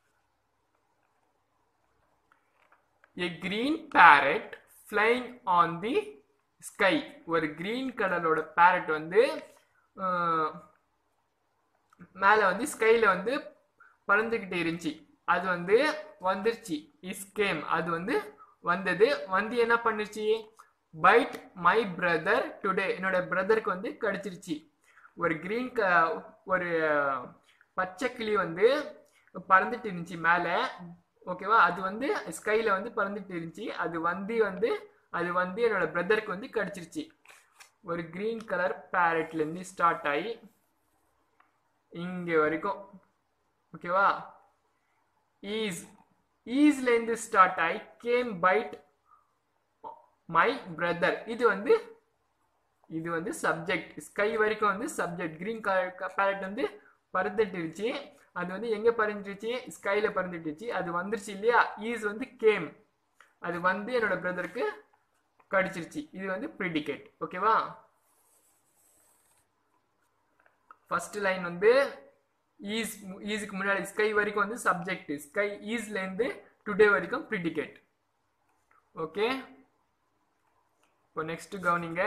a green parrot flying on the sky ஒரு கிரீன் கலரோட பேரட் வந்து அஹ், மேல வந்து ஸ்கைல வந்து பறந்துகிட்டு இருந்துச்சு அது வந்து வந்துருச்சு இஸ்கேம் அது வந்து வந்தது வந்து என்ன பண்ணுச்சு பைட் மை பிரதர் டுடே என்னோட பிரதருக்கு வந்து கடிச்சிருச்சு ஒரு கிரீன் க ஒரு பச்சை கிளி வந்து பறந்துட்டு இருந்துச்சு மேலே ஓகேவா அது வந்து ஸ்கைல வந்து பறந்துட்டு இருந்துச்சு அது வந்து வந்து அது வந்து என்னோட பிரதருக்கு வந்து கடிச்சிருச்சு ஒரு கிரீன் கலர் பேரட்ல இருந்து ஸ்டார்ட் ஆகி இங்க வரைக்கும் ஓகேவா ஈஸ் ஈஸ்ல இருந்து ஸ்டார்ட் ஆகி கேம் பைட் மை பிரதர் இது வந்து இது வந்து சப்ஜெக்ட் ஸ்கை வரைக்கும் வந்து சப்ஜெக்ட் கிரீன் கலர் பேரட் வந்து பறந்துட்டுருச்சு அது வந்து எங்க பறந்துருச்சு ஸ்கைல பறந்துட்டுருச்சு அது வந்துருச்சு இல்லையா ஈஸ் வந்து கேம் அது வந்து என்னோட பிரதருக்கு கடிச்சிருச்சு இது வந்து ப்ரிடிகேட் ஓகேவா ஃபர்ஸ்ட் லைன் வந்து ஈஸ் ஈஸுக்கு முன்னாடி ஸ்கை வரைக்கும் வந்து சப்ஜெக்ட் ஸ்கை ஈஸ்லேருந்து டுடே வரைக்கும் ப்ரிடிகேட் ஓகே இப்போ நெக்ஸ்ட் கவனிங்க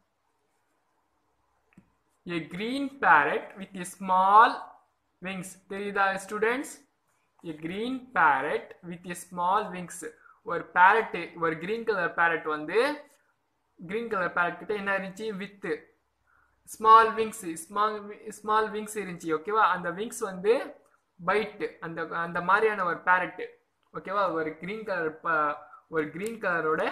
a green parrot with a small wings தெரியுதா students a green parrot with a small wings ஒரு parrot ஒரு green color parrot வந்து green color parrot கிட்ட என்ன இருந்துச்சு with small wings small small wings இருந்துச்சு ஓகேவா அந்த விங்ஸ் வந்து பைட் அந்த அந்த மாதிரியான ஒரு பேரட் ஓகேவா ஒரு கிரீன் கலர் ஒரு கிரீன் கலரோட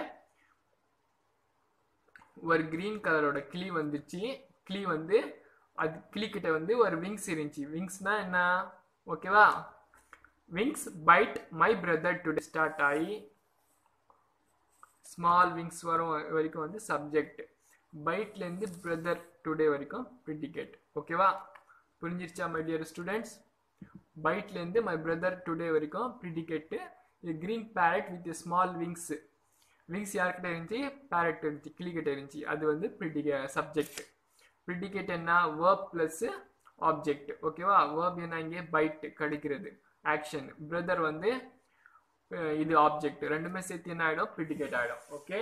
ஒரு கிரீன் கலரோட கிளி வந்துச்சு கிளி வந்து அது கிளி கிட்ட வந்து ஒரு விங்ஸ் இருந்துச்சு விங்ஸ்னா என்ன ஓகேவா wings byte my brother today start ஆகி ஸ்மால் விங்ஸ் வரும் வரைக்கும் வந்து சப்ஜெக்ட் பைட்லேருந்து பிரதர் டுடே வரைக்கும் ப்ரிடிகேட் ஓகேவா புரிஞ்சிருச்சா my dear students பைட்லேருந்து my brother today வரைக்கும் ப்ரிடிகேட்டு green farad with small wings wings யார்கிட்ட இருந்துச்சு பேரட் இருந்துச்சு கிளிக்கிட்ட இருந்துச்சு அது வந்து ப்ரிடிகே சப்ஜெக்ட் ப்ரிடிகேட் என்ன வேர்ப் ப்ளஸ் ஆப்ஜெக்ட் ஓகேவா வேர்ப் என்ன இங்கே பைட் கடிக்கிறது ஆக்ஷன் பிரதர் வந்து இது ஆப்ஜெக்ட் ரெண்டுமே சேர்த்து என்ன ஆகிடும் ப்ரிடிகேட் ஆகிடும் ஓகே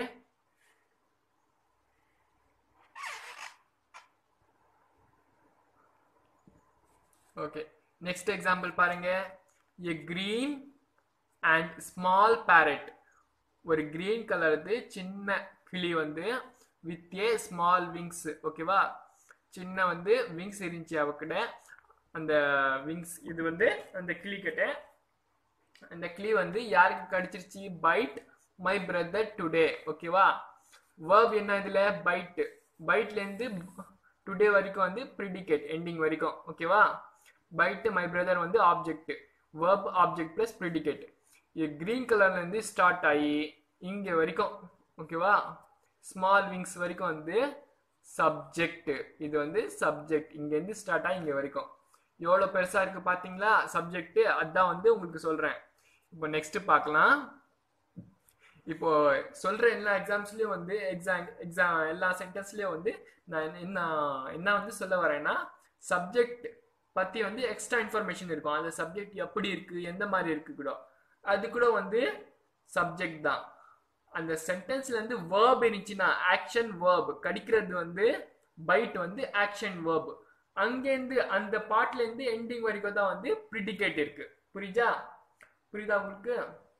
ஓகே நெக்ஸ்ட் எக்ஸாம்பிள் பாருங்க a green and small parrot ஒரு கிரீன் கலர்து சின்ன கிளி வந்து வித் ஏ ஸ்மால் விங்ஸ் ஓகேவா சின்ன வந்து விங்ஸ் இருந்துச்சு அவகிட்ட அந்த விங்ஸ் இது வந்து அந்த கிளி கிட்ட அந்த கிளி வந்து யாருக்கு கடிச்சிருச்சு பைட் மை பிரதர் டுடே ஓகேவா வேர்ப் என்ன இதுல பைட் பைட்ல இருந்து டுடே வரைக்கும் வந்து ப்ரிடிகேட் எண்டிங் வரைக்கும் ஓகேவா பைட் மை பிரதர் வந்து object verb object plus predicate இது கிரீன் கலர்ல இருந்து ஸ்டார்ட் ஆகி இங்க வரைக்கும் ஓகேவா ஸ்மால் விங்ஸ் வரைக்கும் வந்து சப்ஜெக்ட் இது வந்து சப்ஜெக்ட் இங்கேருந்து ஸ்டார்ட் ஆகி இங்கே வரைக்கும் எவ்வளோ பெருசாக இருக்குது பார்த்தீங்களா சப்ஜெக்ட் அதான் வந்து உங்களுக்கு சொல்கிறேன் இப்போ நெக்ஸ்ட் பார்க்கலாம் இப்போ சொல்கிற எல்லா எக்ஸாம்ஸ்லேயும் வந்து எக்ஸாம் எக்ஸாம் எல்லா சென்டென்ஸ்லேயும் வந்து நான் என்ன என்ன வந்து சொல்ல வரேன்னா சப்ஜெக்ட் பற்றி வந்து எக்ஸ்ட்ரா இன்ஃபர்மேஷன் இருக்கும் அந்த சப்ஜெக்ட் எப்படி இருக்குது எந்த மாதிரி இருக்கு கூட அது கூட வந்து சப்ஜெக்ட் தான் அந்த சென்டென்ஸ்ல இருந்து வேர்ப் இருந்துச்சுன்னா ஆக்ஷன் வேர்ப் கடிக்கிறது வந்து பைட் வந்து ஆக்ஷன் வேர்ப் அங்கேருந்து அந்த பாட்ல இருந்து எண்டிங் வரைக்கும் தான் வந்து ப்ரிடிகேட் இருக்கு புரியுதா புரியுதா உங்களுக்கு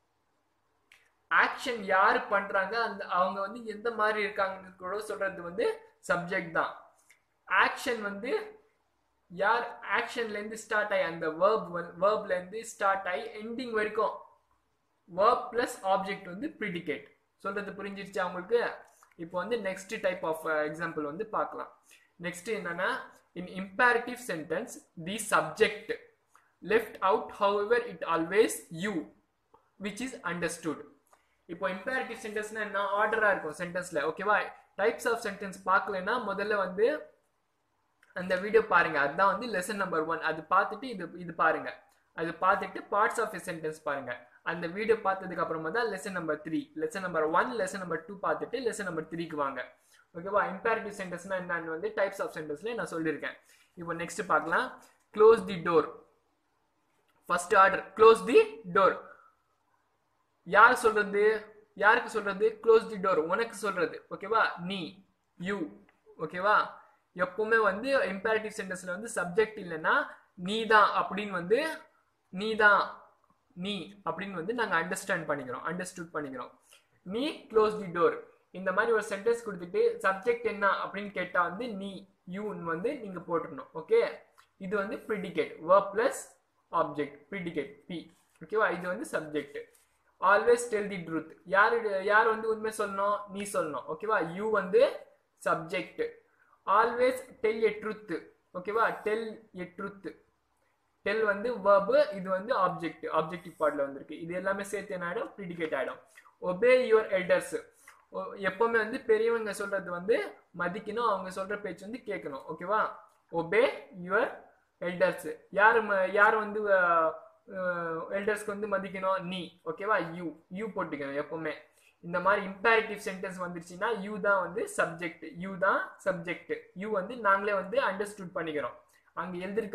ஆக்ஷன் யார் பண்றாங்க அந்த அவங்க வந்து எந்த மாதிரி இருக்காங்கன்னு கூட சொல்றது வந்து சப்ஜெக்ட் தான் ஆக்ஷன் வந்து யார் ஆக்ஷன்ல இருந்து ஸ்டார்ட் ஆகி அந்த வேர்ப் வேர்ப்ல இருந்து ஸ்டார்ட் ஆகி எண்டிங் வரைக்கும் வேர்ப் பிளஸ் ஆப்ஜெக்ட் வந்து ப்ரிடிகேட் சொல்றது புரிஞ்சிருச்சா உங்களுக்கு இப்போ வந்து நெக்ஸ்ட் டைப் ஆஃப் எக்ஸாம்பிள் வந்து பார்க்கலாம் நெக்ஸ்ட் என்னன்னா in imperative sentence the subject left out however it always you which is understood இப்போ இம்பேரிட்டிவ் சென்டென்ஸ்னா என்ன ஆர்டரா இருக்கும் சென்டென்ஸ்ல ஓகேவா டைப்ஸ் ஆஃப் சென்டென்ஸ் பார்க்கலன்னா முதல்ல வந்து அந்த வீடியோ பாருங்க அதுதான் வந்து லெசன் நம்பர் ஒன் அது பார்த்துட்டு இது இது பாருங்க அது பார்த்துட்டு பார்ட்ஸ் ஆஃப் எ சென்டென்ஸ் பாருங்க அந்த வீடியோ பார்த்ததுக்கு அப்புறமா தான் lesson number three lesson number one lesson number two பார்த்துட்டு லெசன் நம்பர் த்ரீக்கு வாங்க ஓகேவா இம்பேரிட்டிவ் சென்டென்ஸ்னா என்னன்னு வந்து டைப்ஸ் ஆஃப் சென்டென்ஸ்ல நான் சொல்லியிருக்கேன் இப்போ நெக்ஸ்ட் பார்க்கலாம் close the door first order close the door யார் சொல்றது யாருக்கு சொல்றது க்ளோஸ் தி டோர் உனக்கு சொல்றது ஓகேவா நீ யூ ஓகேவா எப்பவுமே வந்து இம்பேரிட்டிவ் சென்டென்ஸ்ல வந்து சப்ஜெக்ட் இல்லைன்னா நீ தான் அப்படின்னு வந்து நீ தான் நீ அப்படின்னு வந்து நாங்கள் அண்டர்ஸ்டாண்ட் பண்ணிக்கிறோம் அண்டர்ஸ்டுட் பண்ணிக்கிறோம் நீ க்ளோஸ் தி டோர் இந்த மாதிரி ஒரு சென்டென்ஸ் கொடுத்துட்டு சப்ஜெக்ட் என்ன அப்படின்னு கேட்டால் வந்து நீ யூன்னு வந்து நீங்கள் போட்டுடணும் ஓகே இது வந்து predicate verb plus object predicate B ஓகேவா இது வந்து subject always tell the truth யார் யார் வந்து உண்மை சொல்லணும் நீ சொல்லணும் ஓகேவா யூ வந்து subject always tell a truth ஓகேவா டெல் எ ட்ரூத் டெல் வந்து வேர்பு இது வந்து ஆப்ஜெக்ட் ஆப்ஜெக்டிவ் பார்ட்ல வந்திருக்கு இது எல்லாமே சேர்த்து என்ன ஆயிடும் ப்ரிடிகேட் ஆயிடும் ஒபே யுவர் எல்டர்ஸ் எப்பவுமே வந்து பெரியவங்க சொல்றது வந்து மதிக்கணும் அவங்க சொல்ற பேச்சு வந்து கேட்கணும் ஓகேவா ஒபே யுவர் எல்டர்ஸ் யார் யார் வந்து எல்டர்ஸ்க்கு வந்து மதிக்கணும் நீ ஓகேவா யூ யூ போட்டுக்கணும் எப்பவுமே இந்த மாதிரி இம்பேரிட்டிவ் சென்டென்ஸ் வந்துருச்சுன்னா யூ தான் வந்து சப்ஜெக்ட் யூ தான் சப்ஜெக்ட் யூ வந்து நாங்களே வந்து அண்டர்ஸ்டுட் பண்ணிக்கிறோம் அங்க எழுதிருக்காது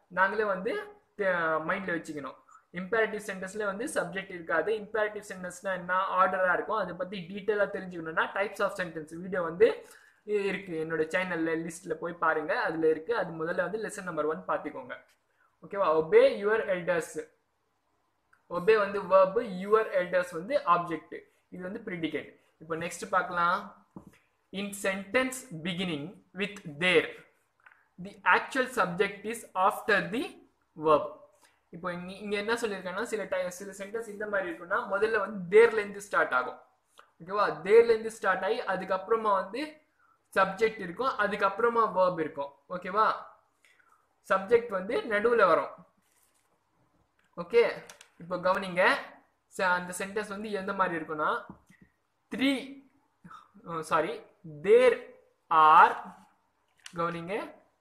நாங்களே வந்து மைண்டில் வச்சுக்கணும் இம்பேரட்டிவ் சென்டென்ஸ்ல வந்து சப்ஜெக்ட் இருக்காது இம்பேரட்டிவ் சென்டென்ஸ்னா என்ன ஆர்டராக இருக்கும் அதை பற்றி டீட்டெயிலாக தெரிஞ்சுக்கணும்னா டைப்ஸ் ஆஃப் சென்டென்ஸ் வீடியோ வந்து இருக்கு என்னோட சேனல்ல லிஸ்ட்ல போய் பாருங்க அதுல இருக்கு அது முதல்ல வந்து லெசன் நம்பர் ஒன் பார்த்துக்கோங்க ஓகேவா ஒபே யுவர் எல்டர்ஸ் ஒபே வந்து verb யுவர் எல்டர்ஸ் வந்து ஆப்ஜெக்ட் இது வந்து ப்ரிடிகேட் இப்போ நெக்ஸ்ட் பார்க்கலாம் in sentence beginning with there the actual subject is after the verb இப்போ இங்க இங்க என்ன சொல்லியிருக்கேன்னா சில டை சில சென்டென்ஸ் இந்த மாதிரி இருக்குன்னா முதல்ல வந்து தேர்ல இருந்து ஸ்டார்ட் ஆகும் ஓகேவா தேர்ல இருந்து ஸ்டார்ட் ஆகி அதுக்கப்புறமா வந்து சப்ஜெக்ட் இருக்கும் அதுக்கப்புறமா verb இருக்கும் ஓகேவா சப்ஜெக்ட் வந்து நடுவில் வரும் ஓகே இப்போ கவனிங்க ச- அந்த சென்டென்ஸ் வந்து எந்த மாதிரி இருக்குன்னா த்ரீ சாரி தேர் ஆர் கவனிங்க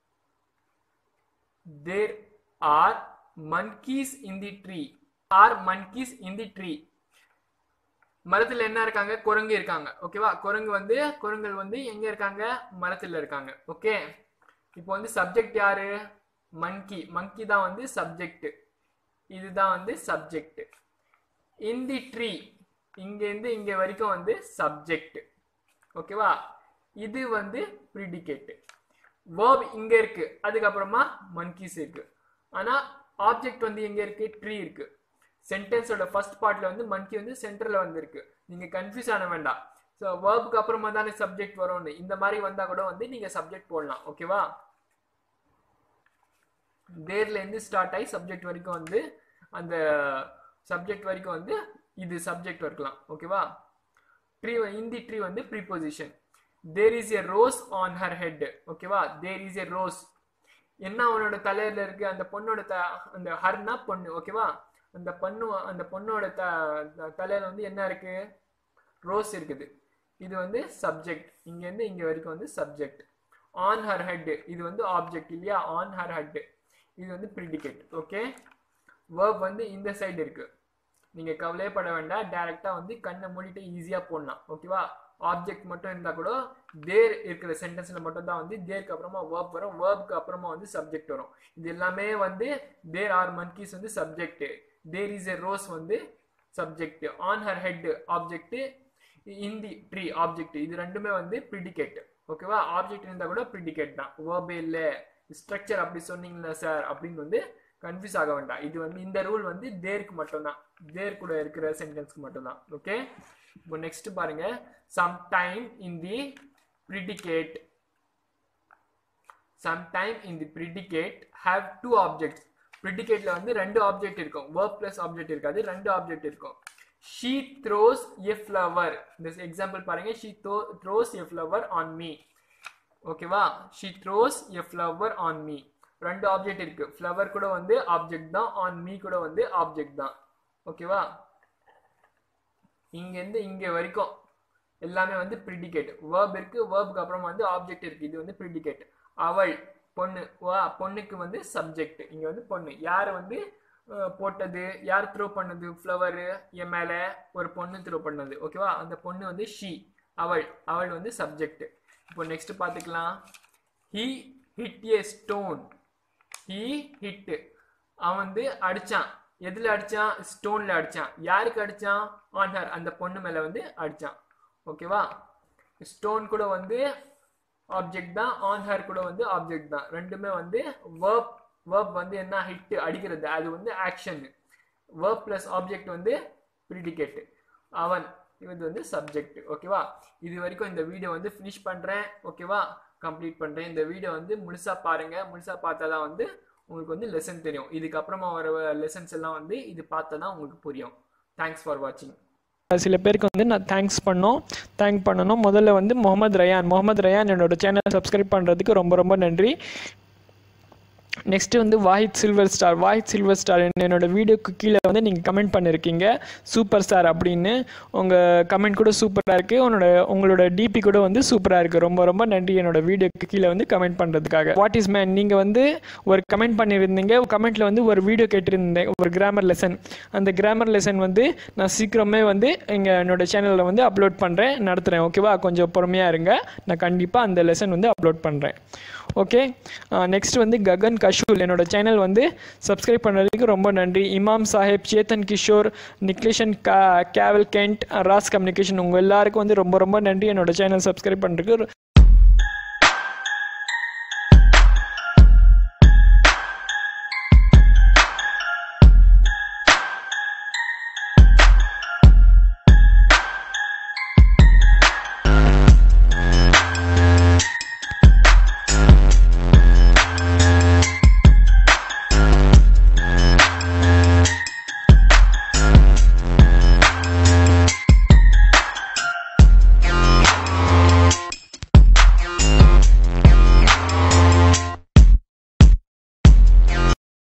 there are monkeys in the tree are monkeys in the tree மரத்துல என்ன இருக்காங்க குரங்கு இருக்காங்க ஓகேவா குரங்கு வந்து குரங்குகள் வந்து எங்க இருக்காங்க மரத்துல இருக்காங்க ஓகே இப்போ வந்து சப்ஜெக்ட் யாரு மங்கி மங்கி தான் வந்து சப்ஜெக்ட் இதுதான் வந்து சப்ஜெக்ட் இன் தி ட்ரீ இங்க இருந்து இங்க வரைக்கும் வந்து சப்ஜெக்ட் ஓகேவா இது வந்து ப்ரிடிகேட் verb இங்க இருக்கு அதுக்கப்புறமா monkeys இருக்கு ஆனா ஆப்ஜெக்ட் வந்து எங்க இருக்கு ட்ரீ இருக்கு சென்டென்ஸோட ஃபர்ஸ்ட் பார்ட்ல வந்து மங்கி வந்து சென்டர்ல வந்திருக்கு நீங்க கன்ஃபியூஸ் ஆன வேண்டாம் ஸோ வேர்புக்கு அப்புறமா தானே சப்ஜெக்ட் வரும்னு இந்த மாதிரி வந்தா கூட வந்து நீங்க சப்ஜெக்ட் போடலாம் ஓகேவா தேர்ல இருந்து ஸ்டார்ட் ஆகி சப்ஜெக்ட் வரைக்கும் வந்து அந்த சப்ஜெக்ட் வரைக்கும் வந்து இது சப்ஜெக்ட் இருக்கலாம் ஓகேவா ட்ரீ இந்தி ட்ரீ வந்து preposition there is a rose on her head ஓகேவா தேர் இஸ் எ ரோஸ் என்ன அவனோட தலையில இருக்கு அந்த பொண்ணோட த அந்த ஹர்னா பொண்ணு ஓகேவா அந்த பொண்ணு அந்த பொண்ணோட த த- தலையில வந்து என்ன இருக்கு ரோஸ் இருக்குது இது வந்து சப்ஜெக்ட் இங்க இருந்து இங்க வரைக்கும் வந்து சப்ஜெக்ட் ஆன் ஹர் ஹெட் இது வந்து ஆப்ஜெக்ட் இல்லையா ஆன் ஹர் ஹெட் இது வந்து ப்ரிடிகேட் ஓகே verb வந்து இந்த சைடு இருக்கு நீங்க கவலையப்பட வேண்டாம் டைரக்டா வந்து கண்ணை மூடிட்டு ஈஸியா போடலாம் ஓகேவா ஆப்ஜெக்ட் மட்டும் இருந்தா கூட தேர் இருக்கிற சென்டென்ஸ்ல மட்டும் தான் வந்து தேர்க்கு அப்புறமா verb வரும் வேர்ப்க்கு அப்புறமா வந்து சப்ஜெக்ட் வரும் இது எல்லாமே வந்து தேர் ஆர் மன்கீஸ் வந்து subject there is a rose வந்து subject on her head object in the tree object இது ரெண்டுமே வந்து ப்ரிடிகேட் ஓகேவா ஆப்ஜெக்ட் இருந்தா கூட ப்ரிடிகேட் தான் வேர்பே இல்ல ஸ்ட்ரக்சர் அப்படி சொன்னீங்களா சார் அப்படின்னு வந்து கன்ஃபியூஸ் ஆக வேண்டாம் இது வந்து இந்த ரூல் வந்து தேருக்கு மட்டும்தான் தேர் கூட இருக்கிற சென்டென்ஸ்க்கு மட்டும்தான் ஓகே இப்போ நெக்ஸ்ட் பாருங்க some time in the predicate sometime in the predicate have two objects predicateல வந்து ரெண்டு ஆப்ஜெக்ட் இருக்கும் verb plus ஆப்ஜெக்ட் இருக்காது ரெண்டு ஆப்ஜெக்ட் இருக்கும் she throws a flower இந்த எக்ஸாம்பிள் பாருங்க she throw- throws a flower on me ஓகேவா she throws a flower on me ரெண்டு ஆப்ஜெக்ட் இருக்கு flower கூட வந்து ஆப்ஜெக்ட் தான் on me கூட வந்து ஆப்ஜெக்ட் தான் ஓகேவா இங்க இருந்து இங்க வரைக்கும் எல்லாமே வந்து ப்ரிடிகேட் verb இருக்கு வேர்புக்கு அப்புறம் வந்து ஆப்ஜெக்ட் இருக்கு இது வந்து ப்ரிடிகேட் அவள் பொண்ணு வா பொண்ணுக்கு வந்து சப்ஜெக்ட் இங்க வந்து பொண்ணு யார் வந்து அஹ், போட்டது யார் த்ரோ பண்ணது ஃப்ளவர் என் மேல ஒரு பொண்ணு த்ரோ பண்ணது ஓகேவா அந்த பொண்ணு வந்து ஷீ அவள் அவள் வந்து சப்ஜெக்ட் இப்போ நெக்ஸ்ட் பார்த்துக்கலாம் he hit a stone he hit அவன் வந்து அடிச்சான் எதுல அடிச்சான் ஸ்டோன்ல அடிச்சான் யாருக்கு அடிச்சான் ஆன் ஹர் அந்த பொண்ணு மேல வந்து அடிச்சான் ஓகேவா ஸ்டோன் கூட வந்து ஆப்ஜெக்ட் தான் ஆன் ஹர் கூட வந்து ஆப்ஜெக்ட் தான் ரெண்டுமே வந்து verb verb வந்து என்ன ஹிட் அடிக்கிறது அது வந்து ஆக்ஷன் verb பிளஸ் ஆப்ஜெக்ட் வந்து ப்ரிடிகேட் அவன் இது வந்து சப்ஜெக்ட் ஓகேவா இது வரைக்கும் இந்த வீடியோ வந்து ஃபினிஷ் பண்றேன் ஓகேவா கம்ப்ளீட் பண்றேன் இந்த வீடியோ வந்து முழுசா பாருங்க முழுசா பார்த்தா தான் வந்து உங்களுக்கு வந்து லெசன் தெரியும் இதுக்கப்புறமா வர லெசன்ஸ் எல்லாம் வந்து இது பார்த்தா தான் உங்களுக்கு புரியும் தேங்க்ஸ் ஃபார் வாட்சிங் சில பேருக்கு வந்து நான் தேங்க்ஸ் பண்ணோம் தேங்க் பண்ணணும் முதல்ல வந்து முகமது ரயான் முகமது ரயான் என்னோட சேனலை சப்ஸ்கிரைப் பண்ணுறதுக்கு ரொம்ப ரொம்ப நன்றி நெக்ஸ்ட் வந்து Wahid silver star Wahid silver star என்னோட வீடியோக்கு கீழே வந்து நீங்கள் கமெண்ட் பண்ணியிருக்கீங்க சூப்பர் ஸ்டார் அப்படின்னு உங்கள் கமெண்ட் கூட சூப்பராக இருக்குது உன்னோட உங்களோட டிபி கூட வந்து சூப்பராக இருக்குது ரொம்ப ரொம்ப நன்றி என்னோட வீடியோக்கு கீழே வந்து கமெண்ட் பண்ணுறதுக்காக வாட் இஸ் மேன் நீங்கள் வந்து ஒரு கமெண்ட் பண்ணியிருந்தீங்க கமெண்ட்டில் வந்து ஒரு வீடியோ கேட்டிருந்தேன் ஒரு கிராமர் லெசன் அந்த கிராமர் லெசன் வந்து நான் சீக்கிரமே வந்து எங்கள் என்னோட சேனலில் வந்து அப்லோட் பண்ணுறேன் நடத்துகிறேன் ஓகேவா கொஞ்சம் பொறுமையாக இருங்க நான் கண்டிப்பாக அந்த லெசன் வந்து அப்லோட் பண்ணுறேன் ஓகே நெக்ஸ்ட் வந்து ககன் கஷூல் என்னோட சேனல் வந்து சப்ஸ்கிரைப் பண்ணுறதுக்கு ரொம்ப நன்றி இமாம் சாஹேப் சேத்தன் கிஷோர் நிக்லேஷன் கா கேவல் கென்ட் ராஸ் கம்யூனிகேஷன் உங்கள் எல்லாருக்கும் வந்து ரொம்ப ரொம்ப நன்றி என்னோட சேனல் சப்ஸ்கிரைப் பண்ணுறதுக்கு